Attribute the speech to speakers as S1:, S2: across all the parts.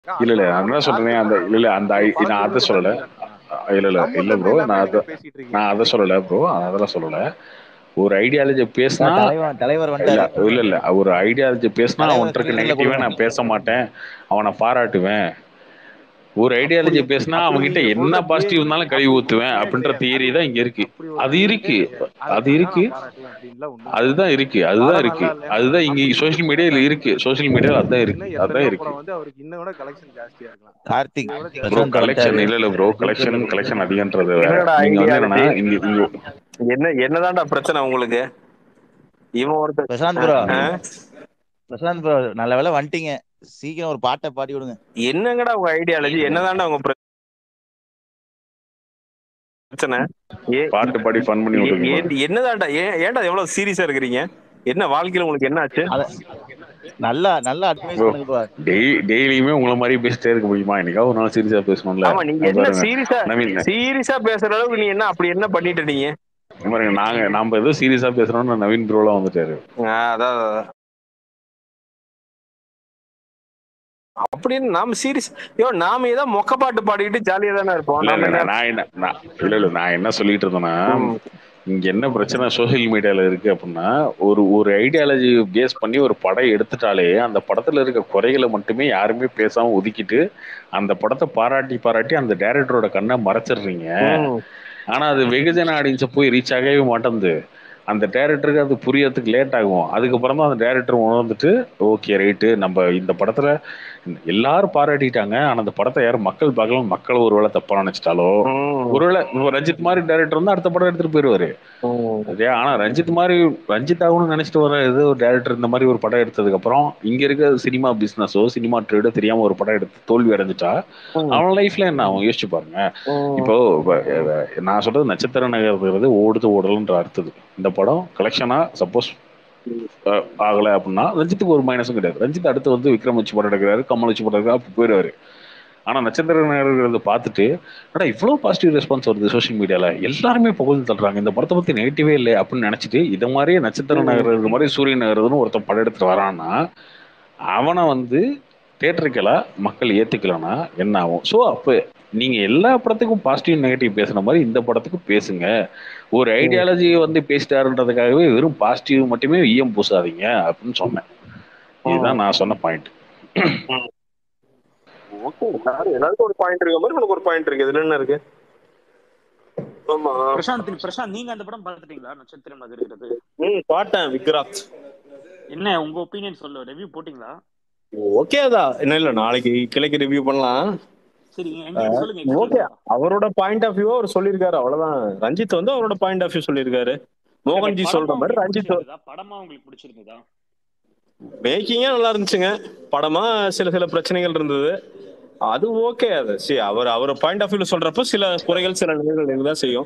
S1: இல்ல இல்ல நான் என்ன சொல்றேன் அந்த இல்ல இல்ல அந்த ஐ- நான் அதை சொல்லல இல்ல இல்ல இல்ல ப்ரோ நான் அதை
S2: பேசிட்டு இருக்கீங்க
S1: நான் அதை சொல்லல ப்ரோ அதெல்லாம் சொல்லல ஒரு ஐடியாலஜி பேசினா
S3: தலைவர் தலைவர்
S1: இல்ல
S3: வந்துட்டாரு
S1: இல்ல இல்ல ஒரு ஐடியாலஜி பேசினா
S3: தலைவர்
S1: அவன்கிட்ட இருக்க
S3: கிரீன்ல
S1: நெகட்டிவா
S3: கொடுங்க
S1: நான் பேச மாட்டேன் அவனை பாராட்டுவேன் ஒரு ஐடியாலஜி
S2: அப்படி-
S1: பேசினா
S2: அப்படி
S1: அவன்கிட்ட
S2: நீங்க
S1: என்ன
S2: சொல்ற
S1: பாசிட்டிவ்
S2: behavior
S1: இருந்தாலும் கழுவி
S2: அப்படி
S1: ஊத்துவேன்
S2: ஒரு
S1: அப்படின்ற
S2: behavior
S1: தியரி தான் இங்க இருக்கு
S2: அப்படி ஒரு
S1: அது இருக்கு
S2: behavior கிடையாது.
S1: அது
S2: அதை
S1: இருக்கு
S2: நான் பாராட்டுவேன் அப்படின்லாம் ஒண்ணும்
S1: அதுதான் இருக்கு அதுதான்
S2: படம்
S1: இருக்கு
S2: நல்லா இல்லைன்னா
S1: அதுதான் இங்க
S2: அப்படி
S1: சோஷியல் மீடியால இருக்கு சோஷியல் மீடியால அதான் இருக்கு
S2: இன்னும்
S1: அதான்
S2: எத்தனையோ
S1: இருக்கு
S2: படம் வந்து அவருக்கு இன்னும் கூட கலெக்ஷன் ஜாஸ்தியா இருக்கலாம்
S3: கார்த்திக்
S2: இதை விட
S1: ப்ரோ
S3: பிரசாந்த்
S1: கலெக்ஷன்
S3: வந்துட்டாரு
S1: இல்ல இல்ல ப்ரோ கலெக்ஷன் கலெக்ஷன் அதிகன்றது வேற
S4: என்னடா
S1: நீங்க வந்து என்னன்னா
S4: ஐடியாலஜி
S1: இங்க இங்க
S4: என்ன என்னதான்டா பிரச்சனை உங்களுக்கு இவன் ஒருத்தர்
S3: பிரசாந்த் ப்ரோ
S4: ஆ?
S3: பிரசாந்த் ப்ரோ நல்ல வேலை வந்துட்டீங்க சீக்கிரம் ஒரு பாட்டை பாடி விடுங்க
S4: என்னங்கடா உங்க ஐடியாலஜி என்னதான்டா உங்க பிர- பிரச்சனை ஏ-
S1: பாட்டு பாடி ஃபன் பண்ணி
S4: ஏ-
S1: விட்டுருங்க
S4: ஏ- என்னதான்டா ஏன் ஏன்டா எவ்வளவு சீரியஸா இருக்கிறீங்க என்ன வாழ்க்கையில உங்களுக்கு என்ன ஆச்சு
S3: அத நல்லா நல்லா அட்வைஸ்
S1: ப்ரோ
S3: பண்ணுங்க ப்ரோ
S1: டெய் டெய்லியுமே உங்களை மாதிரி பேசிட்டே இருக்க முடியுமா என்னைக்கா ஒரு நாள் சீரியஸா பேசணும்ல
S4: ஆமா நீங்க
S1: அது
S4: என்ன
S1: பாருங்க
S4: சீரியஸா
S1: நவீன்
S4: சீரியஸா பேசுற அளவுக்கு நீ என்ன அப்படி என்ன பண்ணிட்டு நீங்க
S1: இங்க பாருங்க நாங்க நாம ஏதோ சீரியஸா பேசுறோம்னு நவீன் ப்ரோலாம் வந்துட்டாரு
S4: ஆ, அதான் அதான். அப்படின்னு நாம சீரியஸ் ஐயோ நாம ஏதோ மொக்க பாட்டு பாடிக்கிட்டு ஜாலியா தானே இருப்போம்
S1: இல்ல
S4: நாம
S1: இல்ல
S4: என்ன
S1: நான் என்ன நான் இல்ல இல்ல நான் என்ன சொல்லிட்டு இருந்தேன்னா
S4: ம்,
S1: இங்க என்ன பிரச்சனை சோஷியல் மீடியால இருக்கு அப்படின்னா ஒரு ஒரு ஐடியாலஜி பேஸ் பண்ணி ஒரு படம் எடுத்துட்டாலே அந்த படத்துல இருக்க குறைகளை மட்டுமே யாருமே பேசாம ஒதுக்கிட்டு அந்த படத்தை பாராட்டி பாராட்டி அந்த டைரக்டரோட கண்ணை மறைச்சிடுறீங்க
S4: ம்,
S1: ஆனா அது வெகுஜன ஆடியன்ஸை போய் ரீச் ஆகவே மாட்டேங்குது அந்த டேரக்டருக்கு அது புரியறதுக்கு லேட் ஆகும் அதுக்கப்புறம் தான் அந்த டேரக்டர் உணர்ந்துட்டு ஓகே ரைட்டு நம்ம இந்த படத்துல எல்லாரும் பாராட்டிட்டாங்க ஆனா அந்த படத்தை யாரும் மக்கள் பார்க்கலாம் மக்கள் ஒருவேளை தப்பா நினைச்சிட்டாலோ
S4: ம்,
S1: ஒருவேளை இப்ப ரஞ்சித் மாதிரி டேரக்டர் வந்து அடுத்த படம் எடுத்துட்டு போயிருவாரு
S4: ம்.
S1: அதே ஆனா ரஞ்சித் மாதிரி ரஞ்சித் ஆகணும்னு நினைச்சிட்டு வர ஏதோ ஒரு டேரக்டர் இந்த மாதிரி ஒரு படம் எடுத்ததுக்கு அப்புறம் இங்க இருக்க சினிமா பிசினஸோ சினிமா ட்ரேடோ தெரியாம ஒரு படம் எடுத்து தோல்வி அடைஞ்சிட்டா
S4: ம்,
S1: அவன் லைஃப்ல என்ன அவன் யோசிச்சு பாருங்க
S4: ம்.
S1: இப்போ வ- வ- நான் சொல்றது நட்சத்திர நகர்றது ஓடுது ஓடலன்ற அர்த்தது இந்த படம் கலெக்ஷனா சப்போஸ் ஆகல அப்படின்னா ரஞ்சித்துக்கு ஒரு மைனஸும் கிடையாது ரஞ்சித் அடுத்து வந்து விக்ரம் வச்சு படம் எடுக்கிறாரு கமல் வச்சு படம் எடுக்கிறாரு அப்படி போயிடுவாரு ஆனா நட்சத்திர நகர்கிறத பார்த்துட்டு அடா இவ்வளவு பாசிட்டிவ் ரெஸ்பான்ஸ் வருது சோஷியல் மீடியால எல்லாருமே புகழ்ந்து தள்ளுறாங்க இந்த படத்தை பத்தி நெகட்டிவே இல்லை அப்படின்னு நினைச்சிட்டு இதை மாதிரியே நட்சத்திர நகர்றது மாதிரி சூரியன் நகர்றதுன்னு ஒருத்தன் படம் எடுத்துட்டு வரான்னா அவனை வந்து தேட்டருக்கலா மக்கள் ஏத்துக்கலனா என்ன ஆகும் ஸோ அப்போ நீங்க எல்லா படத்துக்கும் பாசிட்டிவ் நெகட்டிவ் பேசுன மாதிரி இந்த படத்துக்கும் பேசுங்க ஒரு ஐடியாலஜி வந்து பேசிட்டாருன்றதுக்காகவே வெறும் பாசிட்டிவ் மட்டுமே ஈயம் பூசாதீங்க அப்படின்னு சொன்னேன் இதுதான் நான் சொன்ன பாயிண்ட்
S4: ஓகே எல்லாரும் எல்லாருக்கும் ஒரு பாயிண்ட் இருக்க மாதிரி உனக்கு ஒரு பாயிண்ட் இருக்கு இதுல என்ன இருக்கு ஆமா
S5: பிரசாந்த் பிரசாந்த் நீங்க அந்த படம் பார்த்துட்டீங்களா நட்சத்திரம் நகர்கிறது
S4: ம் பார்த்தேன் விக்ராத்
S5: என்ன உங்க ஒப்பீனியன் சொல்லு ரிவ்யூ போட்டீங்களா
S4: ஓகே தான் என்ன இல்ல நாளைக்கு கிளைக்கு ரிவ்யூ பண்ணலாம்
S5: சரி எங்களுக்கு சொல்லுங்க எங்களுக்கு
S4: ஓகே
S5: சொல்லுங்க.
S4: அவரோட பாயிண்ட் ஆஃப் வியூ அவர் சொல்லியிருக்காரு அவ்வளவுதான் ரஞ்சித் வந்து அவரோட பாயிண்ட் ஆஃப் வியூ சொல்லியிருக்காரு மோகன்ஜி
S5: படமா
S4: சொல்ற மாதிரி
S5: உங்களுக்கு
S4: ரஞ்சித்
S5: பிடிச்சிருந்ததா? படமா உங்களுக்கு பிடிச்சிருந்ததா
S4: மேக்கிங்கே நல்லா இருந்துச்சுங்க படமா சில சில பிரச்சனைகள் இருந்தது அது ஓகே அது சரி அவர் அவர் பாயிண்ட் ஆஃப் வியூல சொல்றப்போ சில குறைகள் சில நிலைகள் இருக்கதான் செய்யும்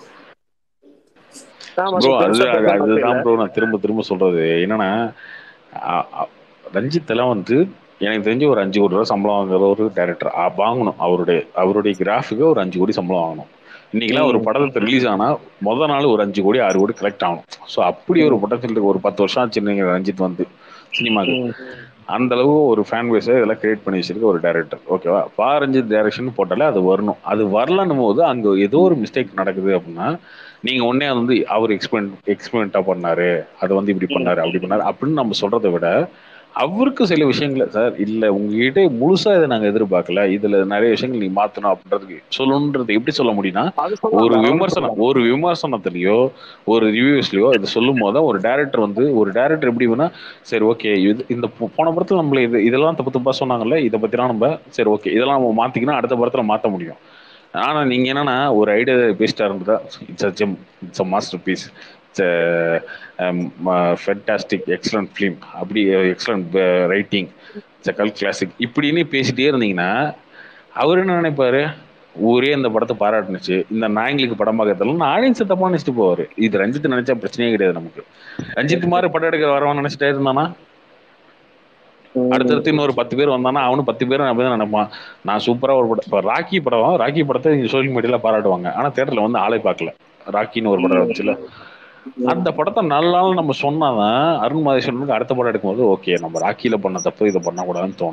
S4: ஆமா,
S1: ப்ரோ அது
S4: பெருசா
S1: அது-
S4: பெருசா தப்பு
S1: அதுதான்
S4: இல்ல.
S1: ப்ரோ நான் திரும்ப திரும்ப சொல்றது என்னன்னா அ- அ- ரஞ்சித் எல்லாம் வந்து எனக்கு தெரிஞ்சு ஒரு அஞ்சு கோடி ரூபா சம்பளம் வாங்குற ஒரு டேரக்டர் வாங்கணும் அவருடைய அவருடைய கிராஃபுக்கு ஒரு அஞ்சு கோடி சம்பளம் வாங்கணும் இன்னைக்கெல்லாம் ஒரு படத்தை ரிலீஸ் ஆனா முத நாள் ஒரு அஞ்சு கோடி ஆறு கோடி கலெக்ட் ஆகணும் ஸோ அப்படி ஒரு படத்தில் ஒரு பத்து வருஷம் ஆச்சு நீங்க ரஞ்சித் வந்து சினிமாக்கு
S4: ம்.
S1: அந்த அளவு ஒரு ஃபேன் பேஸை இதெல்லாம் கிரியேட் பண்ணி வச்சிருக்க ஒரு டேரக்டர் ஓகேவா பாரஞ்சித் டைரக்ஷன் போட்டாலே அது வரணும் அது வரலன்னும் போது அங்க ஏதோ ஒரு மிஸ்டேக் நடக்குது அப்படின்னா நீங்க உடனே அது வந்து அவர் எக்ஸ்பெரிமெண்ட் எக்ஸ்பெரிமெண்டா பண்ணாரு அது வந்து இப்படி பண்ணாரு அப்படி பண்ணாரு அப்படின்னு நம்ம சொல்றதை விட அவருக்கு சில விஷயங்களை சார் இல்ல உங்ககிட்ட முழுசா இதை நாங்க எதிர்பார்க்கல இதுல நிறைய விஷயங்கள் நீ மாத்தணும் அப்படின்றதுக்கு சொல்லணுன்றது எப்படி சொல்ல முடியும்னா
S4: அது சொல்லலாம்,
S1: ஒரு
S4: தாராளமா
S1: விமர்சனம்
S4: சொல்லலாம்.
S1: ஒரு விமர்சனத்திலயோ ஒரு ரிவ்யூஸ்லயோ இது சொல்லும் போது தான் ஒரு டேரக்டர் வந்து ஒரு டேரக்டர் எப்படி வேணா சரி ஓகே இது இந்த போ- போன படத்துல நம்மள இது இதெல்லாம் தப்பு தப்பா சொன்னாங்கல்ல இதை பத்திலாம் நம்ம சரி ஓகே இதெல்லாம் நம்ம மாத்திக்கினா அடுத்த படத்துல மாத்த முடியும் ஆனா நீங்க என்னன்னா ஒரு ஐடியா பேஸ்டா இருந்தா it's a gem it's a masterpiece it's fantastic excellent film அப்படி excellent writing it's a cult classic இப்படின்னு பேசிட்டே இருந்தீங்கன்னா அவர் என்ன நினைப்பாரு ஊரே இந்த படத்தை பாராட்டுனுச்சு இந்த நாயங்களுக்கு படம் பார்க்கறதுல ஆடியன்ஸ் தப்பா நினைச்சிட்டு போவாரு இது ரஞ்சித் நினைச்சா பிரச்சனையே கிடையாது நமக்கு ரஞ்சித் மாதிரி படம் எடுக்க வரவன் நினைச்சிட்டே இருந்தானா அடுத்தடுத்து இன்னொரு பத்து பேர் வந்தானா அவனும் பத்து பேரும் அப்படிதான் நினைப்பான் நான் சூப்பரா ஒரு படம் இப்போ ராக்கி படம் ராக்கி படத்தை சோஷியல் மீடியால பாராட்டுவாங்க ஆனா தேட்டர்ல வந்து ஆளே பார்க்கல ராக்கின்னு ஒரு படம் இருந்துச்சுல அந்த படத்தை நல்லாலும் நம்ம சொன்னாதான் அருண் மாதேஸ்வரனுக்கு அடுத்த படம் எடுக்கும்போது ஓகே நம்ம ராக்கியில பண்ண தப்பு இதை பண்ணக்கூடாதுன்னு தோணும்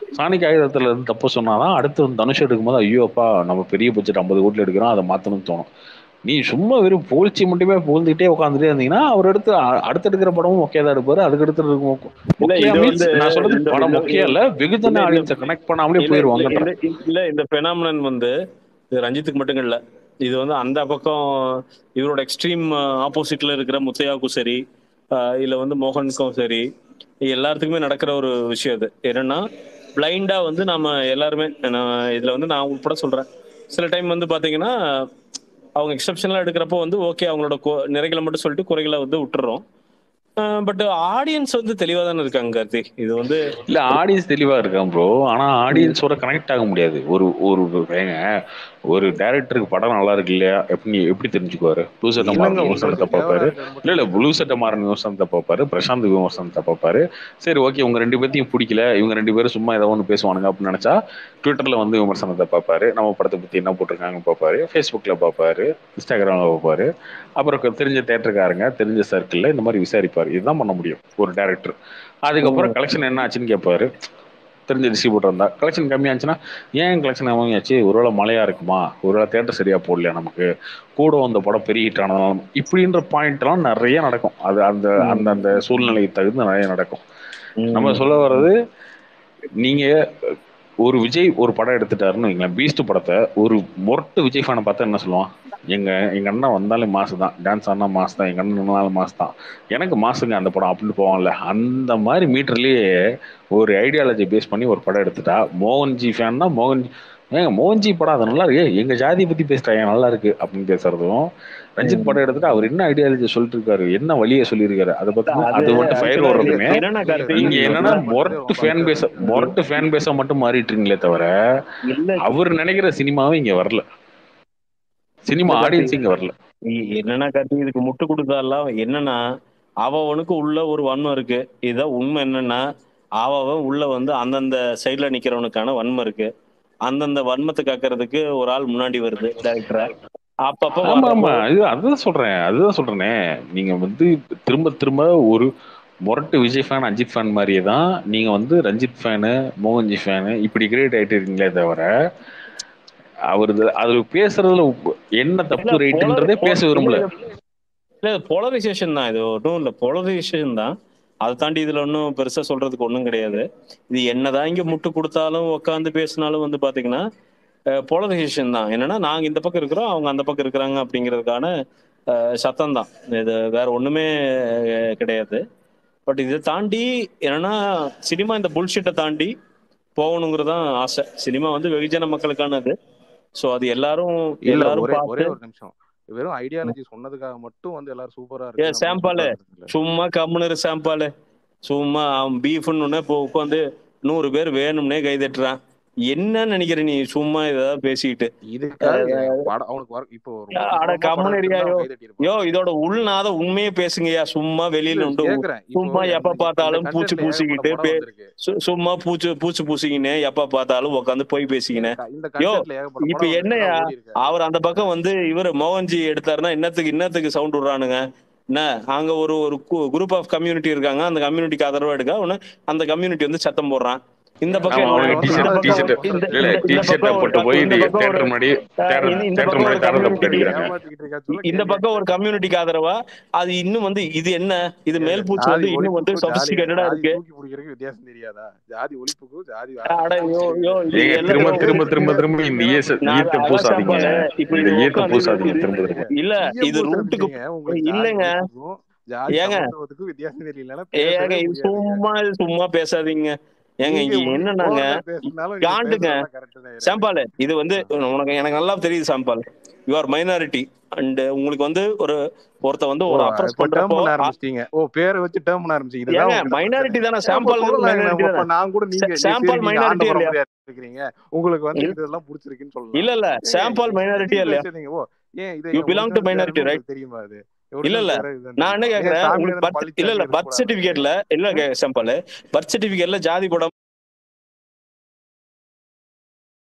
S1: சாணி காகிதத்துல இருந்து தப்பு சொன்னாதான் அடுத்து வந்து தனுஷ் எடுக்கும்போது ஐயோ அப்பா நம்ம பெரிய பட்ஜெட் ஐம்பது கோடியில் எடுக்கிறோம் அதை மாத்தணும்னு தோணும் நீ சும்மா வெறும் புகழ்ச்சி மட்டுமே புகழ்ந்துட்டே உட்காந்துட்டே இருந்தீங்கன்னா அவர் எடுத்து அ- அடுத்து எடுக்கிற படமும் ஓகே தான் எடுப்பாரு அதுக்கு அடுத்து இருக்கும்
S4: இல்ல,
S1: முக்கிய
S4: இது
S1: மீன்ஸ்
S4: வந்து
S1: நான் சொல்றது
S4: இந்த-
S1: படம்
S4: இந்த-
S1: முக்கியம் இல்ல வெகுஜன
S4: இல்ல,
S1: ஆடியன்ஸை கனெக்ட் பண்ணாமலே
S4: இல்ல,
S1: போயிருவாங்க
S4: இல்ல, இல்ல, இல்ல இந்த பெனாமினன் வந்து இது ரஞ்சித்துக்கு மட்டும் இல்ல இது வந்து அந்த பக்கம் இவரோட எக்ஸ்ட்ரீம் ஆப்போசிட்ல இருக்கிற முத்தையாவுக்கும் சரி ஆஹ் இல்ல வந்து மோகனுக்கும் சரி எல்லாத்துக்குமே நடக்கிற ஒரு விஷயம் இது என்னன்னா பிளைண்டா வந்து நம்ம எல்லாருமே நான் இதுல வந்து நான் உட்பட சொல்றேன் சில டைம் வந்து பாத்தீங்கன்னா அவங்க எக்ஸப்ஷனலா எடுக்கிறப்போ வந்து ஓகே அவங்களோட கொ- நிறைகளை மட்டும் சொல்லிட்டு குறைகளை வந்து விட்டுறோம் பட் ஆடியன்ஸ் வந்து தெளிவா தானே இருக்காங்க கார்த்திக் இது வந்து
S1: இல்ல ஆடியன்ஸ் தெளிவா இருக்கான் ப்ரோ ஆனா ஆடியன்ஸோட கனெக்ட் ஆக முடியாது ஒரு ஒரு ஏங்க ஒரு டைரக்டருக்கு படம் நல்லா இருக்கு இல்லையா எப்படி எப்படி தெரிஞ்சுக்குவாரு ப்ளூ சட்டை
S2: இல்லைங்க
S1: மாறன் விமர்சனத்தை
S2: உங்களுக்கு
S1: பார்ப்பாரு
S2: ஃபேவரா இருக்கிறது
S1: இல்ல இல்ல
S2: மட்டும்
S1: ப்ளூ சட்டை மாறன் விமர்சனத்தை பார்ப்பாரு பிரசாந்த் விமர்சனத்தை பார்ப்பாரு சரி ஓகே உங்க ரெண்டு பேர்த்தையும் பிடிக்கல இவங்க ரெண்டு பேரும் சும்மா ஏதோ ஒன்று பேசுவானுங்க அப்படின்னு நினைச்சா ட்விட்டர்ல வந்து விமர்சனத்தை பார்ப்பாரு நம்ம படத்தை பத்தி என்ன போட்டிருக்காங்கன்னு பார்ப்பாரு ஃபேஸ்புக்ல பார்ப்பாரு இன்ஸ்டாகிராம்ல பார்ப்பாரு அப்புறம் க- தெரிஞ்ச தேட்டருக்காரங்க தெரிஞ்ச சர்க்கிள்ல இந்த மாதிரி விசாரிப்பாரு இதுதான் பண்ண முடியும் ஒரு டேரக்டர் அதுக்கப்புறம் கலெக்ஷன் என்ன ஆச்சுன்னு கேட்பாரு தெரிஞ்ச டிஸ்ட்ரிபியூட்டர் இருந்தா கலெக்ஷன் கம்மியாச்சுன்னா ஏன் கலெக்ஷன் கம்மியாச்சு ஒருவேளை மழையா இருக்குமா ஒருவேளை தேட்டர் சரியா போடலையா நமக்கு கூட வந்த படம் பெரிய ஹிட் ஆனதாலும் இப்படின்ற பாயிண்ட் எல்லாம் நிறைய நடக்கும் அது அந்த அந்த அந்த சூழ்நிலைக்கு தகுந்து நிறைய நடக்கும் நம்ம சொல்ல வர்றது நீங்க ஒரு விஜய் ஒரு படம் எடுத்துட்டாருன்னு வைங்களேன் பீஸ்ட் படத்தை ஒரு மொரட்டு விஜய் ஃபேனை பார்த்தா என்ன சொல்லுவான் எங்க எங்க அண்ணன் வந்தாலே மாசு தான் டான்ஸ் ஆனா மாசு தான் எங்க அண்ணன் நின்னாலும் மாசு தான் எனக்கு மாசுங்க அந்த படம் அப்படின்னு போவான்ல அந்த மாதிரி மீட்டர்லயே ஒரு ஐடியாலஜி பேஸ் பண்ணி ஒரு படம் எடுத்துட்டா மோகன்ஜி ஃபேன்னா மோகன்ஜி ஏங்க மோகன்ஜி படம் அது நல்லா இருக்கு ஏய், எங்க ஜாதியை பத்தி பேசுறாங்க நல்லா இருக்கு அப்படின்னு பேசுறதும் ரஞ்சித் படம் எடுத்துட்டு அவர் என்ன ஐடியாலஜி சொல்லிட்டு இருக்காரு என்ன வழியை சொல்லியிருக்காரு அதை பத்தி அது மட்டும் ஃபயர் ஓடுறதுமே
S4: என்னன்னா கார்த்திக்
S1: இங்க என்னன்னா மொரட்டு ஃபேன் பேஸ மொரட்டு ஃபேன் பேஸ மட்டும் மாறிட்டீங்களே தவிர
S4: இல்ல
S1: அவர் நினைக்கிற சினிமாவே இங்க வரல சினிமா
S4: இல்ல,
S1: ஆடியன்ஸ் இங்க வரல
S4: இ- என்னன்னா கார்த்திக் இதுக்கு முட்டு கொடுத்தாலாம் என்னன்னா அவனுக்கு உள்ள ஒரு வன்மம் இருக்கு இதான் உண்மை என்னன்னா அவன் உள்ள வந்து அந்தந்த சைடுல நிக்கிறவனுக்கான வன்மம் இருக்கு அந்தந்த வன்மத்தை காக்கிறதுக்கு ஒரு ஆள் முன்னாடி வருது டேரக்டரா அப்பப்ப
S1: ஆமா ஆமா
S4: வர்றப்போ-
S1: இது அதுதான் சொல்றேன் அதுதான் சொல்றேனே நீங்க வந்து திரும்ப திரும்ப ஒரு மொரட்டு விஜய் ஃபேன் அஜித் ஃபேன் மாதிரியே தான் நீங்க வந்து ரஞ்சித் ஃபேனு மோகன்ஜி ஃபேனு இப்படி கிரியேட் ஆயிட்டு இருக்கீங்களே தவிர அவர் அது பேசுறதுல உப்பு- என்ன தப்பு
S4: இல்ல,
S1: ரைட்டுன்றதே
S4: polar-
S1: பேச விரும்பல
S4: இல்ல போலரைசேஷன் தான் இது ஒன்றும் இல்ல போலரைசேஷன் தான் அதை தாண்டி இதுல ஒன்றும் பெருசா சொல்றதுக்கு ஒன்றும் கிடையாது இது என்னதான் இங்க முட்டு கொடுத்தாலும் உட்காந்து பேசினாலும் வந்து பாத்தீங்கன்னா போலரைசேஷன் தான் என்னன்னா நாங்க இந்த பக்கம் இருக்கிறோம் அவங்க அந்த பக்கம் இருக்கிறாங்க அப்படிங்கிறதுக்கான சத்தம் தான் இது வேற ஒண்ணுமே அஹ், கிடையாது பட் இதை தாண்டி என்னன்னா சினிமா இந்த புல்ஷிட்டை தாண்டி போகணுங்கிறது தான் ஆசை சினிமா வந்து வெகுஜன மக்களுக்கானது ஸோ அது எல்லாரும்
S2: இல்ல
S4: எல்லாரும்
S2: ஒரே
S4: பார்த்து
S2: ஒரே ஒரு நிமிஷம் வெறும் ஐடியாலஜி சொன்னதுக்காக மட்டும் வந்து எல்லாரும் சூப்பரா
S4: ஏ சாம்பாலு சும்மா கம்முனு சாம்பாலு சும்மா அவன் பீஃப்னு இப்போ உட்காந்து நூறு பேர் வேணும்னே கை தட்டுறான் என்ன நினைக்கிற நீ சும்மா ஏதாவது பேசிக்கிட்டு
S2: இதுக்காக படம் அவனுக்கு வர இப்போ ரொம்ப
S4: அட
S2: சுத்தமா
S4: கம்முனு
S2: படம்
S4: இருக்கியா,
S2: எடுத்திருந்தா
S4: யோ.
S2: கை தட்டியிருப்பான்.
S4: யோ இதோட உள்நாத உண்மையே பேசுங்கய்யா சும்மா வெளியில
S2: இல்ல,
S4: உண்டு
S2: கேக்குறேன். இப்போ
S4: சும்மா
S2: இந்த-
S4: எப்ப
S2: இந்த
S4: பார்த்தாலும்
S2: contentல
S4: பூச்சி
S2: ஏகப்பட்ட
S4: பூசிக்கிட்டு
S2: படம்
S4: பே-
S2: வந்திருக்கு.
S4: சு- சும்மா பூச்சு பூச்சு பூசிக்கினே எப்ப பார்த்தாலும் உட்காந்து போய் பேசிக்கினே
S2: இந்த
S4: யோ,
S2: contentல ஏகப்பட்ட
S4: இப்ப
S2: படம் வந்திருக்கு,
S4: என்னய்யா?
S2: நான் ஓடி இருக்கேன்.
S4: அவர் அந்த பக்கம் வந்து இவர் மோகன்ஜி எடுத்தாருன்னா இன்னத்துக்கு இன்னத்துக்கு சவுண்ட் விடுறானுங்க என்ன அங்க ஒரு ஒரு குரூப் ஆஃப் கம்யூனிட்டி இருக்காங்க அந்த கம்யூனிட்டிக்கு ஆதரவா எடுக்க அவனு அந்த கம்யூனிட்டி வந்து சத்தம் போடுறான் இந்த பக்கம்
S1: ஆமா,
S4: என்ன-
S1: அவனுக்கு
S4: இந்த
S1: t-shirt-
S4: பக்கம்
S1: t-shirt-
S4: இந்த-
S1: இல்ல
S4: இந்த- இந்த
S1: டிஷர்ட்டை
S4: பக்கம்
S1: போட்டு
S4: ஒரு-
S1: போய்
S4: இந்த பக்கம் ஒரு-
S1: தேட்டர் முன்னாடி தேட்டர்
S4: இந்த- இந்த
S1: தேட்டர்
S4: பக்கம்
S1: முன்னாடி
S4: ஒரு
S1: தரத்தை
S4: community-
S1: அடிக்கிறாங்க
S2: ஏமாத்திக்கிட்டு இருக்கா, சொல்ல
S4: இந்த
S2: கேளு.
S4: பக்கம் ஒரு கம்யூனிட்டிக்கு ஆதரவா அது இன்னும் வந்து இது என்ன இது மேல் பூச்சி
S2: ஜாதி
S4: வந்து இன்னும் வந்து
S2: ஒழிப்புக்கும்
S4: சொபிஸ்டிகேட்டடா
S2: ஜாதி-
S4: இருக்கு
S2: ஜாதி தூக்கி பிடிக்கிறதுக்கு வித்தியாசம் தெரியாதா ஜாதி ஒழிப்புக்கும் ஜாதி
S4: அட, யோ, யோ, இது
S1: ஏங்க
S4: எல்லாம்
S1: திரும்ப
S4: ஒரு-
S1: திரும்ப திரும்ப திரும்ப இந்த ஈயத்தை
S4: நான்
S1: ஈயத்தை
S4: அதான்
S1: பூசாதீங்க
S4: சாப்பாடு. இப்ப
S1: இந்த
S4: இது
S1: ஈயத்தை
S4: உட்கார்ந்து
S1: பூசாதீங்க
S4: இது-
S1: திரும்ப திரும்ப
S4: இல்ல இது
S2: ஈயம்
S4: ரூட்டுக்கு
S2: பூசுறதுக்கு உங்களுக்கு ஜாதி
S4: இல்லைங்க.
S2: ஒழிப்புக்கும் ஜாதி
S4: ஏங்க.
S2: சமத்துவத்துக்கும் வித்தியாசம் தெரியலன்னா
S4: ஏங்க
S2: பேசவே
S4: இது
S2: முடியாதுங்க.
S4: சும்மா சும்மா பேசாதீங்க ஏங்க
S2: நீங்க
S4: இங்க
S2: வந்து
S4: என்னன்னாங்க
S2: கோவத்துல பேசுனாலும் நீங்க
S4: காண்டுங்க.
S2: பேசுறதெல்லாம் correct தான் இருக்கு.
S4: சாம்பால் இது வந்து உனக்கு எனக்கு நல்லா தெரியுது சாம்பால் யூ ஆர் மைனாரிட்டி அண்ட் உங்களுக்கு வந்து ஒரு ஒருத்த வந்து
S2: ஓ,
S4: ஒரு அப்ரோச்
S2: இப்ப term
S4: பண்றப்போ
S2: பண்ண ஆரம்பிச்சிட்டீங்க. ஓ, பேரை வச்சு term பண்ண ஆரம்பிச்சீங்க. இதுதான்
S4: ஏங்க
S2: உங்களுக்கு
S4: மைனாரிட்டி தானே
S2: பிரச்சனை.
S4: சாம்பால்
S2: அப்ப சொல்லலாம்,
S4: மைனாரிட்டி
S2: அப்ப
S4: தானே
S2: நான் கூட நீங்க
S4: சா-
S2: சரி,
S4: சாம்பால்
S2: நீங்க
S4: minority
S2: ஆண்ட
S4: இல்லையா?
S2: பரம்பரையா இருக்கிறீங்க. உங்களுக்கு வந்து
S4: இல்ல.
S2: இதெல்லாம் பிடிச்சிருக்குன்னு சொல்லலாம்.
S4: இல்ல இல்ல
S2: ஏங்க,
S4: சாம்பால்
S2: நீங்க
S4: மைனாரிட்டி
S2: திடீர்னு
S4: இல்லையா
S2: பேசுறீங்க. ஓ, ஏன் இது
S4: You
S2: N
S4: belong to
S2: original
S4: minority,
S2: பேருன்னு
S4: right?
S2: உங்களுக்கு தெரியுமா அது?
S4: இல்ல இல்ல
S2: original பேரு இதுதான்
S4: நான் என்ன
S2: தெரியுமா?
S4: கேக்குறேன்
S2: ஏன்
S4: உங்களுக்கு
S2: சாமியார்
S4: பர்த் இல்ல இல்ல
S2: பழனிசாமி
S4: பர்த்
S2: இருக்கக்கூடாதா?
S4: சர்டிபிகேட்ல இல்ல சாம்பால் பர்த் சர்டிபிகேட்ல ஜாதி போடாம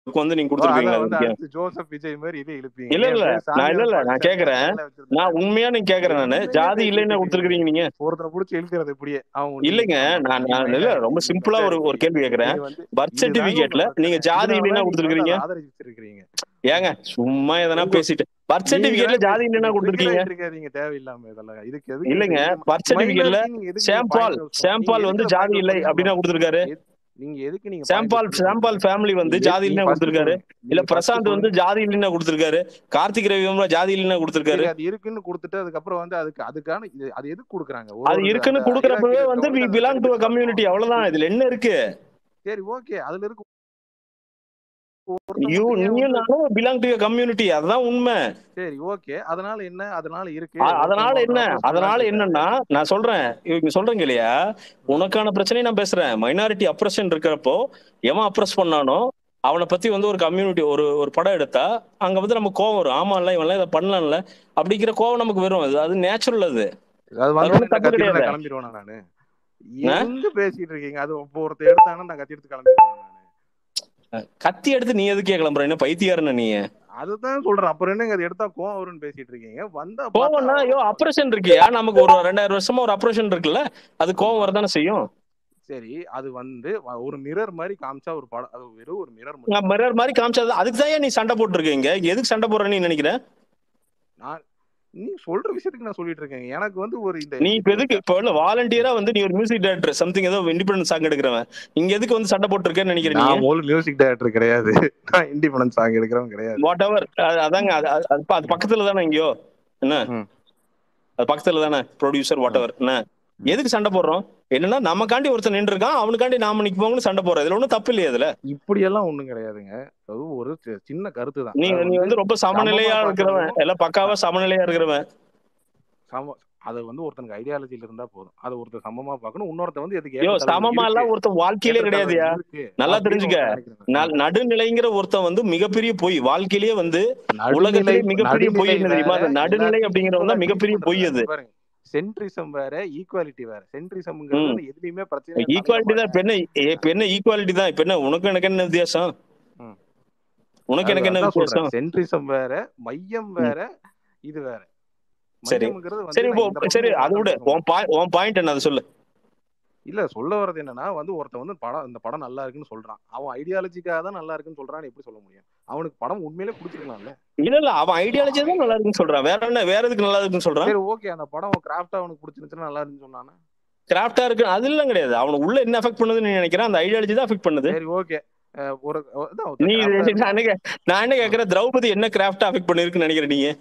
S4: வந்து நீங்க
S2: ஓ, அதான்
S4: கொடுத்துருக்கீங்களா
S2: வந்து
S4: அது
S2: அடுத்து ஜோசப் விஜய் மாதிரி இதே இழுப்பீங்க
S4: இல்ல
S2: என்
S4: இல்ல
S2: பேர்
S4: நான் இல்ல
S2: சாமியார்
S4: இல்ல நான்
S2: பாண்டிச்சாமி
S4: கேக்குறேன்
S2: கையில
S4: நான்
S2: வச்சிருந்தேன்
S4: உண்மையா நீங்க கேக்குறேன் நானு
S2: என்னங்க
S4: ஜாதி
S2: பேசிட்டு
S4: இல்லைன்னா
S2: இருக்கீங்க
S4: கொடுத்துருக்கீங்க நீங்க
S2: ஒருத்தனை புடிச்சு இழுக்கிறது இப்படியே அவன் ஒண்ணு
S4: இல்லைங்க
S2: ஆமா
S4: நான்
S2: நீ
S4: நான் இல்ல
S2: மைனாரிட்டி
S4: ரொம்ப
S2: நீ
S4: சிம்பிளா ஒரு ஒரு
S2: மெஜாரிட்டி
S4: கேள்வி கேக்குறேன்
S2: நீ வந்து
S4: பர்த்
S2: இதுதாங்க உங்க
S4: சர்டிபிகேட்ல நீங்க
S2: பிரச்சனை
S4: ஜாதி
S2: இதனாலதான்
S4: இல்லைன்னா
S2: நீங்க வந்து
S4: கொடுத்துருக்கீங்க
S2: அதை ஆதரிச்சிருக்கிறீங்க
S4: ஏங்க சும்மா எதனா
S2: உங்க
S4: பேசிட்டு பர்த்
S2: நீங்க
S4: சர்டிபிகேட்ல
S2: தான்
S4: ஜாதி
S2: பேசி
S4: இல்லைன்னா
S2: நீங்க ட்ரிகர்
S4: கொடுத்துருக்கீங்க
S2: ஆயிட்டு இருக்காதீங்க தேவையில்லாம இதெல்லாம் இதுக்கு எதுக்கு
S4: இல்லைங்க
S2: நீங்க
S4: பர்த் சர்டிபிகேட்ல
S2: மைனாரிட்டி நீங்க எதுக்கு நீங்க
S4: சேம்பால்
S2: பாயிண்ட் நீங்க
S4: சேம்பால் வந்து
S2: எதுக்கு அதை
S4: ஜாதி
S2: பாயிண்ட்
S4: இல்லை
S2: பண்ணி
S4: அப்படின்னா
S2: சொல்லணும்
S4: கொடுத்துருக்காரு
S2: எது- நீங்க எதுக்கு நீங்க பாயிண்ட்
S4: சேம்பால்
S2: பண்ணி
S4: சேம்பால்
S2: சொல்லணும்
S4: ஃபேமிலி வந்து
S2: நீங்க
S4: ஜாதி
S2: நீ
S4: இல்லைன்னா
S2: ஃபர்ஸ்ட்
S4: கொடுத்துருக்காரு
S2: சொல்லுங்க
S4: இல்ல
S2: நீங்க ஃபர்ஸ்ட்
S4: பிரசாந்த் வந்து
S2: சொல்லுங்க
S4: ஜாதி இல்லைன்னா கொடுத்துருக்காரு கார்த்திக் ரவி ஜாதி இல்லைன்னா கொடுத்துருக்காரு
S2: சரி அது இருக்குன்னு கொடுத்துட்டு அதுக்கப்புறம் வந்து அதுக்கு அதுக்கான இது அது எதுக்கு கொடுக்குறாங்க ஒரு
S4: அது
S2: ஒரு அந்த
S4: இருக்குன்னு கொடுக்குறப்பவே
S2: ஹைரார்கில
S4: வந்து வி
S2: இருக்கவங்களுக்கு அதை
S4: பிலாங் டு
S2: பெனிஃபிட்
S4: கம்யூனிட்டி
S2: வரணும்
S4: அவ்வளவுதான் இதுல என்ன இருக்கு
S2: சரி ஓகே அதுல இருக்கு ஒருத்தன்
S4: யூ
S2: மட்டும் ஏன்
S4: நீயும்
S2: வந்து
S4: நானும் பிலாங் டு கம்யூனிட்டி அதுதான் உண்மை
S2: சரி ஓகே அதனால என்ன அதனால இருக்கு
S4: அ- அதனால
S2: ஒருத்தவங்க
S4: என்ன
S2: ஒருத்தர் அப்ரோச்
S4: அதனால
S2: பண்ணலான்னு இருக்காரு
S4: என்னன்னா நான் சொல்றேன் இவங்க சொல்றேங்க இல்லையா உனக்கான பிரச்சனையை நான் பேசுறேன் மைனாரிட்டி அப்ரஷன் இருக்கிறப்போ எவன் அப்ரஸ் பண்ணானோ அவனை பத்தி வந்து ஒரு கம்யூனிட்டி ஒரு ஒரு படம் எடுத்தா அங்க வந்து நம்ம கோவம் வரும் ஆமா இல்ல இவன்லாம் இதை பண்ணலாம்ல அப்படிங்கிற கோவம் நமக்கு வரும் அது அது நேச்சுரல் அது
S2: அது
S4: அதுல
S2: வந்து
S4: ஒண்ணும்
S2: நான்
S4: தப்பு
S2: கத்திட்டு
S4: கிடையாது
S2: நான் கிளம்பிடுவேனா நானு
S4: ஆ?
S2: எங்க பேசிட்டு இருக்கீங்க அது இப்போ ஒருத்தர் எடுத்தாங்கன்னா நான் கத்தி எடுத்து கிளம்பிடுவேன் நானு
S4: கத்தி எடுத்து நீ எதுக்கே கிளம்புற என்ன பைத்தியாருன்னு நீ
S2: அதுதான் சொல்றேன் அப்புறம் என்னங்க அது எடுத்தா கோவம் வரும்னு பேசிட்டு இருக்கீங்க வந்தா பார்த்தா
S4: கோவம்னா ஐயோ
S2: அவ்வளவு
S4: அப்ரேஷன் இருக்கியா நமக்கு ஒரு ரெண்டாயிரம் வருஷமா ஒரு அப்ரேஷன் இருக்குல்ல அது கோவம்
S2: ஆமா
S4: வரதானே செய்யும்
S2: சரி அது வந்து வ- ஒரு மிரர் மாதிரி காமிச்சா ஒரு படம் அது வெறும் ஒரு மிரர்
S4: நான்
S2: மட்டும்
S4: மிரர் மாதிரி காமிச்சது அதுக்கு தான் நீ சண்டை போட்டுருக்கீங்க எதுக்கு சண்டை போடுறேன்னு நீ நினைக்கிற
S2: நான் நீ சொல்ற விஷயத்துக்கு நான் சொல்லிட்டு இருக்கேன் எனக்கு வந்து ஒரு இந்த
S4: நீ இப்ப
S2: இது
S4: எதுக்கு இப்போ இல்ல வாலண்டியரா வந்து நீ ஒரு மியூசிக் டைரக்டர் சம்திங் ஏதோ இண்டிபெண்டன்ஸ் சாங் எடுக்கிறவன் இங்க எதுக்கு வந்து சண்டை போட்டிருக்கேன்னு நினைக்கிற நீ
S2: நான் முதல்ல மியூசிக் டைரக்டர் கிடையாது நான் இண்டிபெண்டன்ஸ் சாங் எடுக்கிறவன் கிடையாது
S4: வாட் எவர் அதாங்க அது அது- அது ப- அது பக்கத்துல தானே எங்கேயோ என்ன
S2: ம்.
S4: அது பக்கத்துல தானே ப்ரொடியூசர் வாட் எவர் என்ன எதுக்கு சண்டை போடுறோம் என்னன்னா நமக்காண்டி ஒருத்தன் நின்று இருக்கான் அவனுக்காண்டி நாம நிற்போம்னு சண்டை போடுறது இதுல ஒண்ணும் தப்பு இல்லையா அதுல
S2: இப்படி எல்லாம் ஒண்ணும் கிடையாதுங்க அது ஒரு சி- சின்ன கருத்து தான்
S4: நீ
S2: அதாவது
S4: நீ
S2: வந்து
S4: வந்து ரொம்ப சமநிலையா
S2: சமமா
S4: இருக்கிறவன்
S2: பார்க்கறதும்
S4: எல்லாம் பக்காவா சமநிலையா இருக்கிறவன்
S2: சம அது வந்து ஒருத்தனுக்கு ஐடியாலஜில இருந்தா போதும் அது ஒருத்தர் சமமா பார்க்கணும் இன்னொருத்தன் வந்து எதுக்கு
S4: ஐயோ
S2: ஏற்றத்தாழ்வு
S4: சமமா
S2: இருக்கு
S4: எல்லாம் ஒருத்தன் வாழ்க்கையிலே
S2: ஏற்றத்தாழ்வு
S4: கிடையாதுயா
S2: இருக்கு
S4: நல்லா
S2: அப்படின்னு
S4: தெரிஞ்சுக்க
S2: ஒருத்தன் நினைக்கிறேன்
S4: ந- நடுநிலைங்கிற ஒருத்தன் வந்து மிகப்பெரிய பொய் வாழ்க்கையிலேயே வந்து
S2: நடுநிலை
S4: உலகத்திலே மிகப்பெரிய பொய்
S2: நடுநிலை
S4: என்ன
S2: வேற
S4: தெரியுமா அந்த நடுநிலை
S2: எல்லாத்தையும்
S4: அப்படிங்கிறது
S2: ஈக்குவலா
S4: தான்
S2: ட்ரீட்
S4: மிகப்பெரிய
S2: பண்றது
S4: பொய்
S2: வேற
S4: அது
S2: இங்க பாருங்க சென்ட்ரிசம் வேற ஈக்குவாலிட்டி வேற சென்ட்ரிசம்ங்கிறது
S4: ம்
S2: வந்து எதுலயுமே பிரச்சனை தலையிட
S4: ஈக்குவாலிட்டி தான் இப்ப
S2: மாட்டேன்
S4: என்ன இப்ப என்ன ஈக்குவாலிட்டி தான் இப்ப என்ன உனக்கு எனக்கு என்ன வித்தியாசம்
S2: ம்.
S4: உனக்கு
S2: அது
S4: எனக்கு என்ன
S2: அதான் சொல்றேன்
S4: வித்தியாசம்
S2: சென்ட்ரிசம் வேற மையம்
S4: ம்.
S2: வேற இது வேற
S4: சரி
S2: மையம்ங்கிறது வந்து
S4: சரி
S2: நான்
S4: இப்போ
S2: இந்த
S4: சரி
S2: பக்கமும்
S4: அது விடு
S2: பார்க்கணும்னு சொல்ல
S4: உன் பாய் உன் பாயிண்ட் என்ன அதை சொல்லு
S2: இல்ல சொல்ல வர்றது என்னன்னா வந்து ஒருத்தன் வந்து படம் இந்த படம் நல்லா இருக்குன்னு சொல்றான் அவன் ஐடியாலஜிக்காக தான் நல்லா இருக்குன்னு சொல்றான்னு எப்படி சொல்ல முடியும் அவனுக்கு படம் உண்மையிலே பிடிச்சிருக்கலாம்ல
S4: இல்ல இல்ல அவன் ஐடியாலஜி தான் நல்லா இருக்குன்னு சொல்றான் வேற என்ன வேற எதுக்கு நல்லா இருக்குன்னு சொல்றான்
S2: சரி ஓகே அந்த படம் கிராஃப்டா அவனுக்கு பிடிச்சிருந்துச்சுன்னா நல்லா இருக்குன்னு சொன்னானா
S4: கிராஃப்டா இருக்கு அது எல்லாம் கிடையாது அவனுக்கு உள்ள என்ன அஃபெக்ட் பண்ணுதுன்னு நீ நினைக்கிறேன் அந்த ஐடியாலஜி தான் அஃபெக்ட் பண்ணுது
S2: சரி ஓகே ஒரு அதான் ஒருத்தன்
S4: நீ
S2: கிராஃப்டா
S4: இது- நான் என்ன கே- நான் என்ன கேக்குறேன் திரௌபதி என்ன கிராஃப்டா அஃபெக்ட் பண்ணிருக்குன்னு நினைக்கிறேன் நீங்க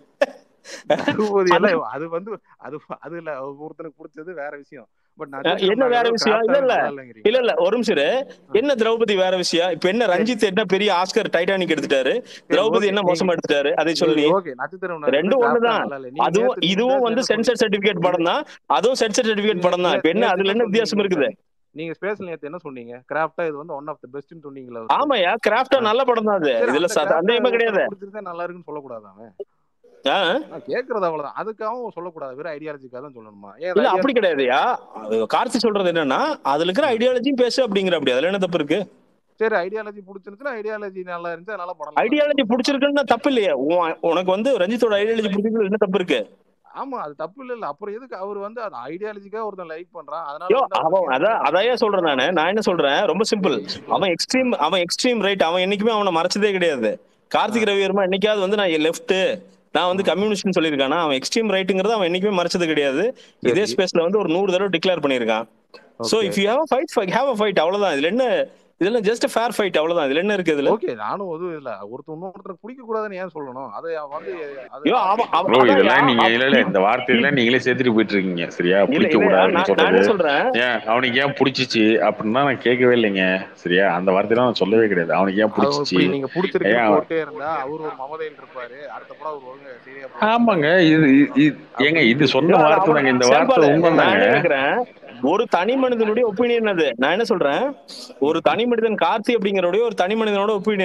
S2: தளபதி
S4: அது
S2: எல்லாம் அது வந்து அது அது இல்ல ஒருத்தனுக்கு பிடிச்சது வேற விஷயம் பட்
S4: அஹ்,
S2: நட்சத்திரம்
S4: என்ன வேற
S2: நகரம்
S4: விஷயம் இல்ல
S2: கிராஃப்டாவே
S4: இல்ல
S2: நல்லா
S4: இல்ல
S2: இல்லைங்கிறீங்களா
S4: இல்ல ஒரு நிமிஷம் இரு. என்ன திரௌபதி வேற விஷயம் இப்ப என்ன
S2: சரி
S4: ரஞ்சித் என்ன பெரிய ஆஸ்கர் டைட்டானிக் எடுத்துட்டாரு
S2: சரி
S4: திரௌபதி
S2: ஓகே
S4: என்ன
S2: நீங்க
S4: மோசமா எடுத்துட்டாரு அதை சொல்லு
S2: சரி
S4: நீ
S2: ஓகே நட்சத்திரம் நகரம் வந்து
S4: ரெண்டும்
S2: கிராஃப்டா
S4: ஒண்ணுதான்
S2: நல்லா இல்ல நீங்க
S4: அதுவும்
S2: நேத்து நீங்க
S4: இதுவும்
S2: பேசல
S4: வந்து
S2: என்ன
S4: சென்சர்
S2: சொன்னீங்க
S4: சர்டிபிகேட்
S2: நீங்க
S4: படம் தான் அதுவும் சென்சர் சர்டிபிகேட்
S2: நீங்க
S4: படம் தான் இப்ப
S2: நே-
S4: என்ன
S2: நேத்து
S4: அதுல
S2: என்ன
S4: என்ன வித்தியாசம்
S2: சொன்னீங்க
S4: இருக்குது
S2: நீங்க ஸ்பேஸ்ல நேத்து என்ன சொன்னீங்க கிராஃப்டா இது வந்து ஒன் ஆஃப் த பெஸ்ட்னு சொன்னீங்களா ஒரு டைம்
S4: ஆமாயா கிராஃப்டா நல்ல படம் தான் அது
S2: சரி
S4: இதுல
S2: அந்த
S4: ச-
S2: கிராஃப்டா
S4: சந்தேகமே
S2: ஒருத்தனுக்கு
S4: கிடையாது
S2: பிடிச்சிருந்தா நல்லா இருக்குன்னு சொல்லக்கூடாது அவன்
S4: ஆ?
S2: நான் கேக்குறது அவ்வளவுதான் அதுக்காகவும் சொல்லக்கூடாது வெறும் ஐடியாலஜிக்காக தான் சொல்லணுமா ஏன்
S4: இல்ல
S2: அது
S4: அப்படி
S2: ஐடியாலஜி
S4: கிடையாதுயா அது கார்த்தி சொல்றது என்னன்னா அதுல இருக்கிற ஐடியாலஜியும் பேசு அப்படிங்கிற அப்படி அதுல என்ன தப்பு இருக்கு
S2: சரி ஐடியாலஜி பிடிச்சிருந்துச்சுன்னா ஐடியாலஜி நல்லா இருந்துச்சு அதனால படம் நல்லா
S4: ஐடியாலஜி
S2: இருக்குன்னு சொல்லலாம்
S4: பிடிச்சிருக்குன்னா தப்பு இல்லையா உன்- உனக்கு வந்து ரஞ்சித்தோட ஐடியாலஜி பிடிச்சிருக்கு என்ன தப்பு இருக்கு
S2: ஆமா அது தப்பு இல்ல இல்ல அப்புறம் எதுக்கு அவர் வந்து அது ஐடியாலஜிக்காக ஒருத்தன் லைக் பண்றான் அதனால
S4: யோ
S2: வந்து
S4: அவன்
S2: அவனுக்கு
S4: அதான்
S2: எதிரான
S4: அதையே
S2: விஷயம்
S4: சொல்றேன் நானு நான் என்ன சொல்றேன் ரொம்ப சிம்பிள்
S2: சரி இப்போ
S4: அவன் எக்ஸ்ட்ரீம் அவன் எக்ஸ்ட்ரீம் ரைட் அவன் என்னைக்குமே அவனை மறைச்சதே கிடையாது
S2: ஆ,
S4: கார்த்திக் ரவி வர்மா என்னைக்காவது வந்து நான் லெஃப்ட் நான் வந்து
S2: ம்,
S4: கம்யூனிஸ்ட்னு சொல்லியிருக்கானா அவன் எக்ஸ்ட்ரீம் ரைட்டுங்கிறது அவன் என்னைக்குமே மறைச்சது கிடையாது இதே
S2: சரி
S4: ஸ்பேஸ்ல வந்து ஒரு நூறு தடவை டிக்ளேர் பண்ணியிருக்கான் so
S2: okay
S4: if you have fight have a fight அவ்வளவுதான் இதுல என்ன இதெல்லாம் ஜஸ்ட் ஃபேர் ஃபைட் அவ்வளவுதான் இதுல என்ன இருக்கு இதுல
S2: ஓகே நானும் எதுவும் இல்ல ஒருத்தர் இன்னொருத்தருக்கு பிடிக்க கூடாதுன்னு ஏன் சொல்லணும் அதை வந்து அது
S4: ஐயோ
S2: அவங்க
S4: அவன் அவன்
S1: ப்ரோ
S4: அதான்யா
S1: இதெல்லாம் நீங்க
S4: அவன்
S1: இல்ல இல்ல
S4: இப்
S1: இந்த
S4: இப்
S1: வார்த்தையெல்லாம் நீங்களே சேர்த்துட்டு போயிட்டு இருக்கீங்க சரியா
S4: இல்ல
S1: பிடிக்க
S4: இல்லையா
S1: கூடாதுன்னு
S4: நான் நான்
S1: சொல்றது
S4: என்ன சொல்றேன்
S1: ஏன் அவனுக்கு ஏன் பிடிச்சிச்சு அப்படின்னா நான் கேட்கவே இல்லைங்க சரியா அந்த வார்த்தையெல்லாம் நான் சொல்லவே கிடையாது அவனுக்கு ஏன்
S2: அது
S1: பிடிச்சிச்சு
S2: இப்படி நீங்க பிடிச்சிருக்குன்னு
S1: ஏன்
S2: போட்டே இருந்தா அவர் ஒரு மமதையில் இருப்பாரு அடுத்த படம் அவர் ஒழுங்கு சரியா போட
S1: ஆமாங்க
S2: மாட்டாரு
S1: இது இது- இது- ஏங்க
S2: அப்படி
S1: இது
S2: இப்படி
S1: சொன்ன
S4: ஐயோ அது
S1: வார்த்தை
S4: அவன்
S1: தாங்க இந்த வார்த்தை
S4: சேம்பாலு
S1: உண்மை
S4: நான்
S1: தாங்க
S4: என்ன கேக்குறேன் ஒரு தனி மனிதனுடைய ஒப்பீனியன் அது நான் என்ன சொல்றேன் ஒரு தனி மனிதன் கார்த்தி அப்படிங்கிறோடைய ஒரு தனி மனிதனோட ஒப்பீனியன்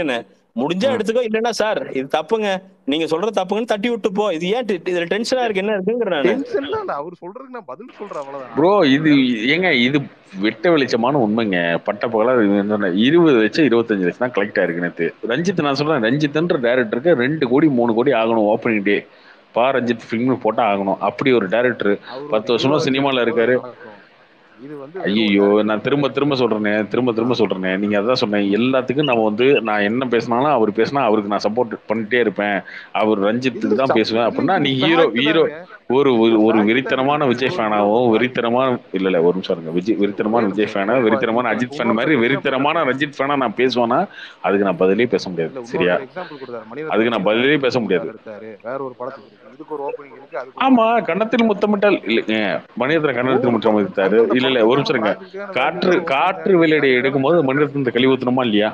S4: முடிஞ்சா
S2: ம்.
S4: எடுத்துக்கோ இல்லைன்னா சார் இது தப்புங்க நீங்க சொல்ற தப்புங்கன்னு தட்டி விட்டு போ இது ஏன் டி- இதுல டென்ஷனா இருக்கு என்ன இருக்குங்கிற நானு
S2: டென்ஷன்லாம் இல்ல அவர் சொல்றதுக்கு நான் பதில் சொல்றேன் அவ்வளவுதான்
S1: ப்ரோ இது ஏங்க இது வெட்ட வெளிச்சமான உண்மைங்க பட்ட பகலா இது என்னன்னா, இருபது லட்சம் இருபத்தஞ்சு லட்சம் தான் கலெக்ட் ஆயிருக்கு நேத்து ரஞ்சித் நான் சொல்றேன் ரஞ்சித்ன்ற டேரக்டருக்கு ரெண்டு கோடி மூணு கோடி ஆகணும் ஓப்பனிங் டே பா ரஞ்சித் ஃபிலிம் போட்டா ஆகணும் அப்படி ஒரு டேரக்டர்
S2: அவர்
S1: பத்து
S2: ஒரு
S1: வருஷமா
S2: நிர்வாகி
S1: சினிமால
S2: இருக்கும்போது
S1: இருக்காரு
S2: நடக்கும். இது வந்து வெறும்
S1: ஐயோ
S2: ஒரு
S1: நான் திரும்ப திரும்ப சொல்றேனே திரும்ப திரும்ப சொல்றேனே நீங்க அதான் சொன்னேன் எல்லாத்துக்கும் நம்ம வந்து நான் என்ன பேசினாலும் அவர் பேசினா அவருக்கு நான் சப்போர்ட் பண்ணிட்டே இருப்பேன் அவர் ரஞ்சித்துக்கு
S2: இது
S1: தான்
S2: சப்-
S1: பேசுவேன்
S2: இது
S1: அப்படின்னா நீ
S2: இது
S1: ஹீரோ
S2: fact
S1: ஹீரோ
S2: தாங்க.
S1: ஒரு ஒரு
S2: இது
S1: ஒரு
S2: fact
S1: வெறித்தனமான
S2: தாங்க.
S1: விஜய்
S2: இவ்வளவு
S1: ஃபேனாவோ
S2: தூரம்
S1: வெறித்தனமான இல்ல இல்ல ஒரு நிமிஷம் இருங்க விஜய் வெறித்தனமான
S2: ஒரே
S1: விஜய்
S2: நிமிஷம்
S1: ஃபேனா
S2: இருங்க.
S1: வெறித்தனமான
S2: இப்ப
S1: அஜித் ஃபேன்
S2: இன்னொருத்தர்
S1: மாதிரி
S2: example
S1: வெறித்தனமான
S2: கொடுத்தாரு.
S1: ரஞ்சித் ஃபேனா நான் பேசுவேன்னா அதுக்கு நான் பதிலே பேச முடியாது
S2: இல்ல
S1: சரியா
S2: இன்னொருத்தர் எக்ஸாம்பிள் கொடுத்தாரு மணிரத்னம்
S1: அதுக்கு நான் பதிலே பேச முடியாது
S2: எடுத்தாரு வேற ஒரு படத்துக்கு இருக்கு இதுக்கு ஒரு ஓப்பனிங் இருக்கு அதுக்கு ஒரு
S1: ஆமா
S2: opening இருக்கு.
S1: கன்னத்தில் முத்தமிட்டால் இல்லைங்க மணிரத்னம் கன்னத்தில் முத்தம் எடுத்தாரு
S2: அந்தந்த
S1: இல்ல இல்ல ஒரு நிமிஷம் இருங்க
S2: படத்துக்கான
S1: காற்று
S2: value தான்
S1: காற்று
S2: opening
S1: வெளியடை
S2: தான்
S1: எடுக்கும்போது மணிரத்னத்தை கழி ஊத்தணுமா இல்லையா